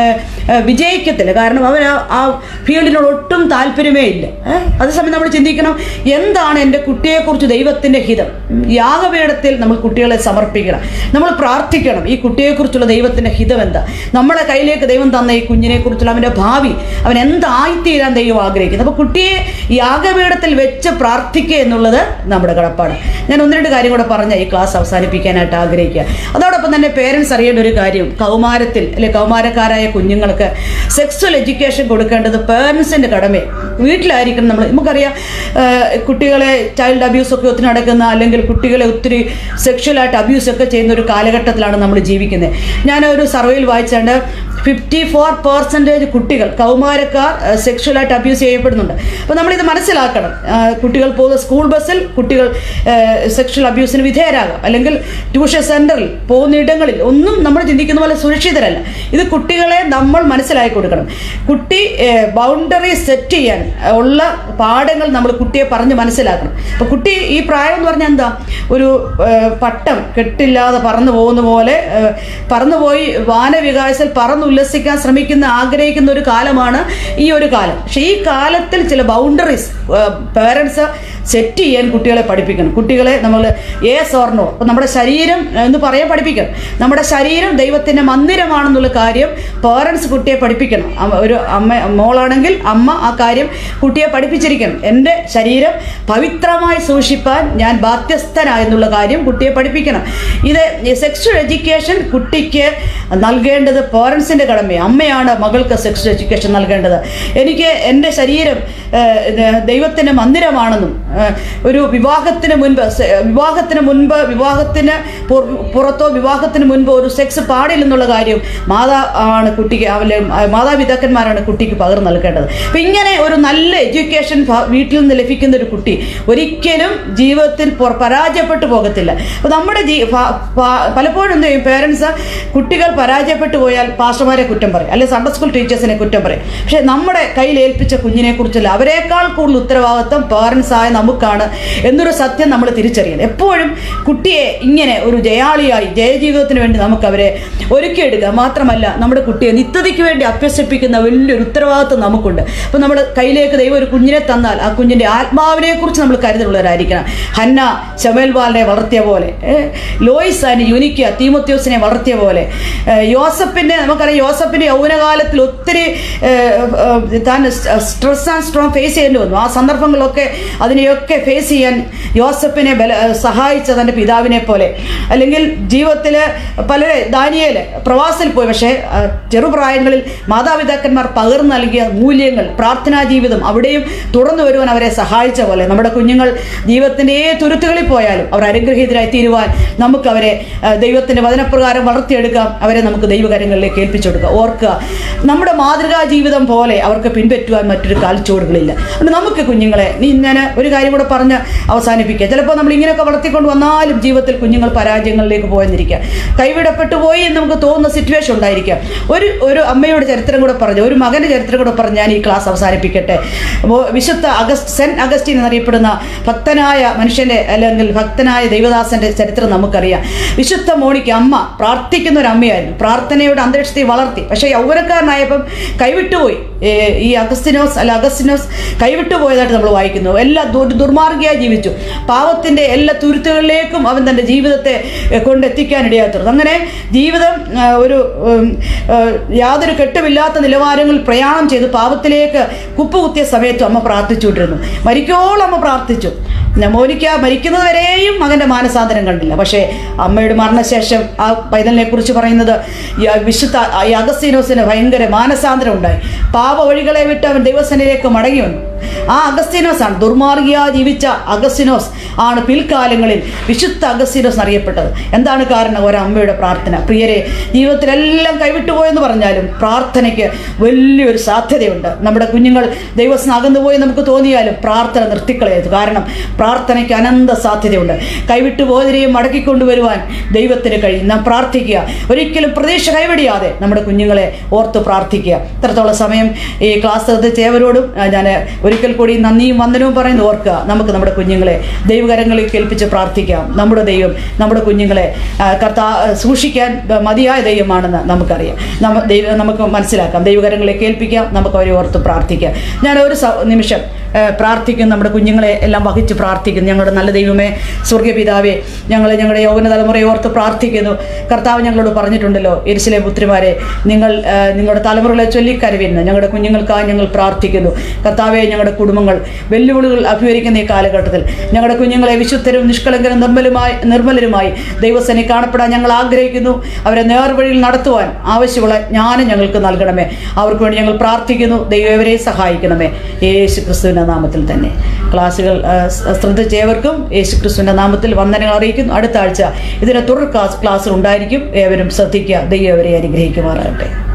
ഏഹ്, വിജയിക്കത്തില്ല കാരണം അവർ ആ- ആ ഫീൽഡിനോട് ഒട്ടും താല്പര്യമേ ഇല്ല ഏഹ്? അതേസമയം നമ്മൾ ചിന്തിക്കണം എന്താണ് എൻ്റെ കുട്ടിയെക്കുറിച്ച് ദൈവത്തിൻ്റെ ഹിതം ഉം, യാഗപീഠത്തിൽ നമ്മൾ കുട്ടികളെ സമർപ്പിക്കണം നമ്മൾ പ്രാർത്ഥിക്കണം ഈ കുട്ടിയെക്കുറിച്ചുള്ള ദൈവത്തിൻ്റെ ഹിതം എന്താ നമ്മുടെ കയ്യിലേക്ക് ദൈവം തന്ന ഈ കുഞ്ഞിനെക്കുറിച്ചുള്ള അവൻ്റെ ഭാവി അവൻ എന്തായിത്തീരാൻ ദൈവം ആഗ്രഹിക്കുന്നു അപ്പോൾ കുട്ടിയെ യാഗപീഠത്തിൽ വെച്ച് പ്രാർത്ഥിക്കുക എന്നുള്ളത് നമ്മുടെ കടപ്പാട് ഞാൻ ഒന്ന് രണ്ട് കാര്യം കൂടെ പറഞ്ഞ ഈ ക്ലാസ് അവസാനിപ്പിക്കാനായിട്ട് ആഗ്രഹിക്കുക അതോടൊപ്പം തന്നെ പേരൻസ് അറിയേണ്ട ഒരു കാര്യം കൗമാരത്തിൽ അല്ലെ കൗമാരക്കാരായ കുഞ്ഞുങ്ങൾക്ക് സെക്സ്വൽ എഡ്യൂക്കേഷൻ കൊടുക്കേണ്ടത് പേരൻസിൻ്റെ കടമയാണ് വീട്ടിലായിരിക്കണം നമ്മൾ നമുക്കറിയാം ആ, കുട്ടികളെ ചൈൽഡ് അബ്യൂസ് ഒക്കെ ഒത്തിരി നടക്കുന്ന അല്ലെങ്കിൽ കുട്ടികളെ ഒത്തിരി സെക്ഷലായിട്ട് അബ്യൂസ് ഒക്കെ ചെയ്യുന്ന ഒരു കാലഘട്ടത്തിലാണ് നമ്മൾ ജീവിക്കുന്നത് ഞാൻ ഒരു സർവേയിൽ വായിച്ചാണ്ട് ഫിഫ്റ്റി ഫോർ പെർസെൻറ്റേജ് കുട്ടികൾ കൗമാരക്കാർ സെക്ഷലായിട്ട് അബ്യൂസ് ചെയ്യപ്പെടുന്നുണ്ട് അപ്പോൾ നമ്മളിത് മനസ്സിലാക്കണം ആ, കുട്ടികൾ പോകുന്ന സ്കൂൾ ബസ്സിൽ കുട്ടികൾ സെക്ഷൽ അബ്യൂസിന് വിധേയരാകാം അല്ലെങ്കിൽ ട്യൂഷൻ സെൻറ്ററിൽ പോകുന്ന ഇടങ്ങളിൽ ഒന്നും നമ്മൾ ചിന്തിക്കുന്ന പോലെ സുരക്ഷിതരല്ല ഇത് കുട്ടികളെ നമ്മൾ മനസ്സിലാക്കി കൊടുക്കണം കുട്ടി ബൗണ്ടറി സെറ്റ് ചെയ്യാൻ ആ, ഉള്ള പാഠങ്ങൾ നമ്മൾ കുട്ടിയെ പറഞ്ഞ് മനസ്സിലാക്കണം അപ്പോൾ കുട്ടി ഈ പ്രായം എന്ന് പറഞ്ഞാൽ എന്താ ഒരു ആ, പട്ടം കെട്ടില്ലാതെ പറന്നു പോകുന്ന പോലെ ആ, പറന്നുപോയി വാനവികാസത്തിൽ പറന്നുല്ലസിക്കാൻ ശ്രമിക്കുന്ന ആഗ്രഹിക്കുന്ന ഒരു കാലമാണ് ഈ ഒരു കാലം പക്ഷേ ഈ കാലത്തിൽ ചില ബൗണ്ടറീസ് പേരൻസ് സെറ്റ് ചെയ്യാൻ കുട്ടികളെ പഠിപ്പിക്കണം കുട്ടികളെ നമ്മൾ ഏസ് ഓർണോ അപ്പോൾ നമ്മുടെ ശരീരം എന്ന് പറയാൻ പഠിപ്പിക്കണം നമ്മുടെ ശരീരം ദൈവത്തിൻ്റെ മന്ദിരമാണെന്നുള്ള കാര്യം പേരൻസ് കുട്ടിയെ പഠിപ്പിക്കണം അമ്മ- ഒരു അമ്മ മോളാണെങ്കിൽ അമ്മ ആ കാര്യം കുട്ടിയെ പഠിപ്പിച്ചിരിക്കണം എൻ്റെ ശരീരം പവിത്രമായി സൂക്ഷിപ്പാൻ ഞാൻ ബാധ്യസ്ഥനായെന്നുള്ള കാര്യം കുട്ടിയെ പഠിപ്പിക്കണം ഇത് സെക്സ്വൽ എഡ്യൂക്കേഷൻ കുട്ടിക്ക് നൽകേണ്ടത് പേരൻസിൻ്റെ കടമയാണ് അമ്മയാണ് മകൾക്ക് സെക്സ്വൽ എഡ്യൂക്കേഷൻ നൽകേണ്ടത് എനിക്ക് എൻ്റെ ശരീരം ഏഹ്, ഇത് ദൈവത്തിൻ്റെ മന്ദിരമാണെന്നും ഏഹ്, ഒരു വിവാഹത്തിന് മുൻപ് സെ- വിവാഹത്തിന് മുൻപ് വിവാഹത്തിന് പുറ- പുറത്തോ വിവാഹത്തിന് മുൻപോ ഒരു സെക്സ് പാടില്ലെന്നുള്ള കാര്യം മാതാ ആണ് കുട്ടിക്ക് അവലെ മാതാപിതാക്കന്മാരാണ് കുട്ടിക്ക് പകർന്നു നൽകേണ്ടത് അപ്പം ഇങ്ങനെ ഒരു നല്ല എഡ്യൂക്കേഷൻ ഭ- വീട്ടിൽ നിന്ന് ലഭിക്കുന്ന ഒരു കുട്ടി ഒരിക്കലും ജീവിതത്തിൽ പുറ- പരാജയപ്പെട്ടു പോകത്തില്ല അപ്പോൾ നമ്മുടെ ജീ ഫ- ഫ- പലപ്പോഴും എന്ത് ചെയ്യും പേരൻസ് കുട്ടികൾ പരാജയപ്പെട്ടു പോയാൽ പാസ്റ്റർമാരെ കുറ്റം പറയും അല്ലെങ്കിൽ സൺഡേ സ്കൂൾ ടീച്ചേഴ്സിനെ കുറ്റം പറയും പക്ഷേ നമ്മുടെ കയ്യിൽ ഏൽപ്പിച്ച കുഞ്ഞിനെ കുറിച്ചുള്ള അവരെക്കാൾ കൂടുതൽ ഉത്തരവാദിത്വം പേരൻസ് ആയ നമുക്കാണ് എന്നൊരു സത്യം നമ്മൾ തിരിച്ചറിയണം എപ്പോഴും കുട്ടിയെ ഇങ്ങനെ ഒരു ജയാളിയായി ജയജീവിതത്തിന് വേണ്ടി നമുക്ക് അവരെ ഒരുക്കിയെടുക്കുക മാത്രമല്ല നമ്മുടെ കുട്ടിയെ നിത്യതയ്ക്ക് വേണ്ടി അഭ്യസിപ്പിക്കുന്ന വലിയൊരു ഉത്തരവാദിത്വം നമുക്കുണ്ട് അപ്പോൾ നമ്മുടെ കയ്യിലേക്ക് ദൈവം ഒരു കുഞ്ഞിനെ തന്നാൽ ആ കുഞ്ഞിൻ്റെ ആത്മാവിനെ കുറിച്ച് നമ്മൾ കരുതലുള്ളവരായിരിക്കണം ഹന്ന ശമേൽ ബാലിനെ വളർത്തിയ പോലെ ഏ, ലോയിസ് ആൻഡ് യുനിക്ക തീമത്യോസിനെ വളർത്തിയ പോലെ ഏ, യോസഫിൻ്റെ നമുക്കറിയാം യോസഫിൻ്റെ യൗവനകാലത്തിൽ ഒത്തിരി ഏ, ഏ, താൻ സ്ട്രെസ് ആൻഡ് സ്ട്രോങ് ഫേസ് ചെയ്യേണ്ടി വന്നു ആ സന്ദർഭങ്ങളിലൊക്കെ അതിനെയൊക്കെ ഫേസ് ചെയ്യാൻ യോസഫിനെ ബല സഹായിച്ച തൻ്റെ പിതാവിനെ പോലെ അല്ലെങ്കിൽ ജീവിതത്തിൽ പലരെ ദാനിയേൽ പ്രവാസത്തിൽ പോയി പക്ഷേ ആ, ചെറുപ്രായങ്ങളിൽ മാതാപിതാക്കന്മാർ പകർന്നു നൽകിയ മൂല്യങ്ങൾ പ്രാർത്ഥനാ ജീവിതം അവിടെയും തുറന്നു വരുവാൻ അവരെ സഹായിച്ച പോലെ നമ്മുടെ കുഞ്ഞുങ്ങൾ ജീവിതത്തിൻ്റെ ഏത് തുരുത്തുകളിൽ പോയാലും അവർ അനുഗ്രഹീതരായി തീരുവാൻ നമുക്ക് അവരെ ആ, ദൈവത്തിൻ്റെ വചനപ്രകാരം വളർത്തിയെടുക്കാം അവരെ നമുക്ക് ദൈവകരങ്ങളിലേക്ക് ഏൽപ്പിച്ചു കൊടുക്കുക ഓർക്കുക നമ്മുടെ മാതൃകാ ജീവിതം പോലെ അവർക്ക് പിൻപറ്റുവാൻ മറ്റൊരു കാൽച്ചുവടുകളില്ല അതുകൊണ്ട് നമുക്ക് കുഞ്ഞുങ്ങളെ നീ ഞാൻ ഒരു കാര്യം കൂടെ പറഞ്ഞ് അവസാനിപ്പിക്കുക ചിലപ്പോൾ നമ്മൾ ഇങ്ങനെയൊക്കെ വളർത്തിക്കൊണ്ട് വന്നാലും ജീവിതത്തിൽ കുഞ്ഞുങ്ങൾ പരാജയങ്ങളിലേക്ക് പോയെന്നിരിക്കുക കൈവിടപ്പെട്ടു പോയി എന്ന് നമുക്ക് തോന്നുന്ന സിറ്റുവേഷൻ ഉണ്ടായിരിക്കാം ഒരു ഒരു അമ്മയുടെ ചരിത്രം കൂടെ പറഞ്ഞു ഒരു മകൻ്റെ ചരിത്രം കൂടെ പറഞ്ഞ് ഞാൻ ഈ ക്ലാസ് അവസാനിപ്പിക്കട്ടെ അപ്പോൾ വിശുദ്ധ അഗസ്റ്റ് സെൻറ്റ് അഗസ്റ്റിൻ എന്നറിയപ്പെടുന്ന ഭക്തനായ മനുഷ്യൻ്റെ അല്ലെങ്കിൽ ഭക്തനായ ദൈവദാസൻ്റെ ചരിത്രം നമുക്കറിയാം വിശുദ്ധ മോണിക്ക് അമ്മ പ്രാർത്ഥിക്കുന്ന ഒരു അമ്മയായിരുന്നു പ്രാർത്ഥനയുടെ അന്തരീക്ഷത്തെ വളർത്തി പക്ഷേ യൗവനക്കാരനായപ്പം കൈവിട്ടുപോയി ഏ, ഈ അഗസ്റ്റിനോസ് അല്ല അഗസ്റ്റിനോസ് കൈവിട്ടുപോയതായിട്ട് നമ്മൾ വായിക്കുന്നു എല്ലാ ദുർ ദുർമാർഗിയായി ജീവിച്ചു പാവത്തിൻ്റെ എല്ലാ തുരുത്തുകളിലേക്കും അവൻ തൻ്റെ ജീവിതത്തെ ഏ, കൊണ്ടെത്തിക്കാൻ ഇടയാത്തുള്ളൂ അങ്ങനെ ജീവിതം ആ, ഒരു ഉം, ആ, യാതൊരു കെട്ടുമില്ലാത്ത നിലവാരങ്ങളിൽ പ്രയാണം ചെയ്ത് പാപത്തിലേക്ക് കുപ്പുകുത്തിയ സമയത്തും അമ്മ പ്രാർത്ഥിച്ചുകൊണ്ടിരുന്നു മരിക്കോളം അമ്മ പ്രാർത്ഥിച്ചു മോനിക്ക മരിക്കുന്നത് വരെയും മകൻ്റെ മാനസാന്തരം കണ്ടില്ല പക്ഷേ അമ്മയുടെ മരണശേഷം ആ പൈതലിനെ കുറിച്ച് പറയുന്നത് ഈ വിശുദ്ധ ഈ അഗസ്തീനോസിന് ഭയങ്കര മാനസാന്തരം ഉണ്ടായി പാപ വഴികളെ വിട്ട് അവൻ ദൈവസേനയിലേക്ക് മടങ്ങി വന്നു ആ അഗസ്തീനോസ് ആണ് ദുർമാർഗിയാ ജീവിച്ച അഗസ്തീനോസ് ആണ് പിൽക്കാലങ്ങളിൽ വിശുദ്ധ അഗസ്തീനോസ് അറിയപ്പെട്ടത് എന്താണ് കാരണം ഒരമ്മയുടെ പ്രാർത്ഥന പ്രിയരെ ജീവിതത്തിലെല്ലാം കൈവിട്ടുപോയെന്ന് പറഞ്ഞാലും പ്രാർത്ഥനയ്ക്ക് വലിയൊരു സാധ്യതയുണ്ട് നമ്മുടെ കുഞ്ഞുങ്ങൾ ദൈവസ്നേഹം അകന്നുപോയി നമുക്ക് തോന്നിയാലും പ്രാർത്ഥന നിർത്തിക്കളയരുത് കാരണം പ്രാർത്ഥനയ്ക്ക് അനന്ത സാധ്യതയുണ്ട് കൈവിട്ടു പോയതിനെയും മടക്കിക്കൊണ്ടുവരുവാൻ ദൈവത്തിന് കഴിയും നാം പ്രാർത്ഥിക്കുക ഒരിക്കലും പ്രതീക്ഷ കൈവടിയാതെ നമ്മുടെ കുഞ്ഞുങ്ങളെ ഓർത്ത് പ്രാർത്ഥിക്കുക ഇത്രത്തോളം സമയം ഈ ക്ലാസ് ശ്രദ്ധിച്ചവരോടും ഞാൻ ഒരിക്കൽ കൂടി നന്ദിയും വന്ദനവും പറയുന്നു ഓർക്കുക നമുക്ക് നമ്മുടെ കുഞ്ഞുങ്ങളെ ദൈവകരങ്ങളിൽ കേൾപ്പിച്ച് പ്രാർത്ഥിക്കാം നമ്മുടെ ദൈവം നമ്മുടെ കുഞ്ഞുങ്ങളെ ആ, കർത്താ സൂക്ഷിക്കാൻ മതിയായ ദൈവമാണെന്ന് നമുക്കറിയാം നമ്മ ദൈവം നമുക്ക് മനസ്സിലാക്കാം ദൈവകരങ്ങളെ കേൾപ്പിക്കാം നമുക്ക് അവരെ ഓർത്ത് പ്രാർത്ഥിക്കാം ഞാൻ ഒരു സ- നിമിഷം ആ, പ്രാർത്ഥിക്കും നമ്മുടെ കുഞ്ഞുങ്ങളെ എല്ലാം വഹിച്ച് പ്രാർത്ഥിക്കുന്നു ഞങ്ങളുടെ നല്ല ദൈവമേ സ്വർഗീയ പിതാവേ ഞങ്ങൾ ഞങ്ങളുടെ യൗവന തലമുറയെ ഓർത്ത് പ്രാർത്ഥിക്കുന്നു കർത്താവ് ഞങ്ങളോട് പറഞ്ഞിട്ടുണ്ടല്ലോ എരിശിലെ പുത്രിമാരെ നിങ്ങൾ ആ, നിങ്ങളുടെ തലമുറകളെ ചൊല്ലിക്കരുവിന്ന് ഞങ്ങളുടെ കുഞ്ഞുങ്ങൾക്കായി ഞങ്ങൾ പ്രാർത്ഥിക്കുന്നു കർത്താവെ ഞങ്ങളുടെ കുടുംബങ്ങൾ വെല്ലുവിളികൾ അഭിമുഖീകരിക്കുന്ന ഈ കാലഘട്ടത്തിൽ ഞങ്ങളുടെ കുഞ്ഞുങ്ങളെ വിശുദ്ധരും നിഷ്കളങ്കരും നിർമ്മലുമായി നിർമ്മലരുമായി ദൈവസേനെ കാണപ്പെടാൻ ഞങ്ങൾ ആഗ്രഹിക്കുന്നു അവരെ നേർവഴിയിൽ നടത്തുവാൻ ആവശ്യമുള്ള ജ്ഞാനം ഞങ്ങൾക്ക് നൽകണമേ അവർക്ക് വേണ്ടി ഞങ്ങൾ പ്രാർത്ഥിക്കുന്നു ദൈവവരെ സഹായിക്കണമേ യേശു ക്രിസ്തുവിൻ്റെ നാമത്തിൽ തന്നെ ക്ലാസ്സുകൾ ആ, സ്- ശ്രദ്ധിച്ചേവർക്കും യേശു ക്രിസ്തുവിൻ്റെ നാമത്തിൽ വന്ദനങ്ങൾ അറിയിക്കുന്നു അടുത്ത ആഴ്ച ഇതിന് തുടർ ക്ലാസ് ക്ലാസ്സുകൾ ഉണ്ടായിരിക്കും ഏവരും ശ്രദ്ധിക്കുക ദൈവം അവരെ അനുഗ്രഹിക്കുമാറാകട്ടെ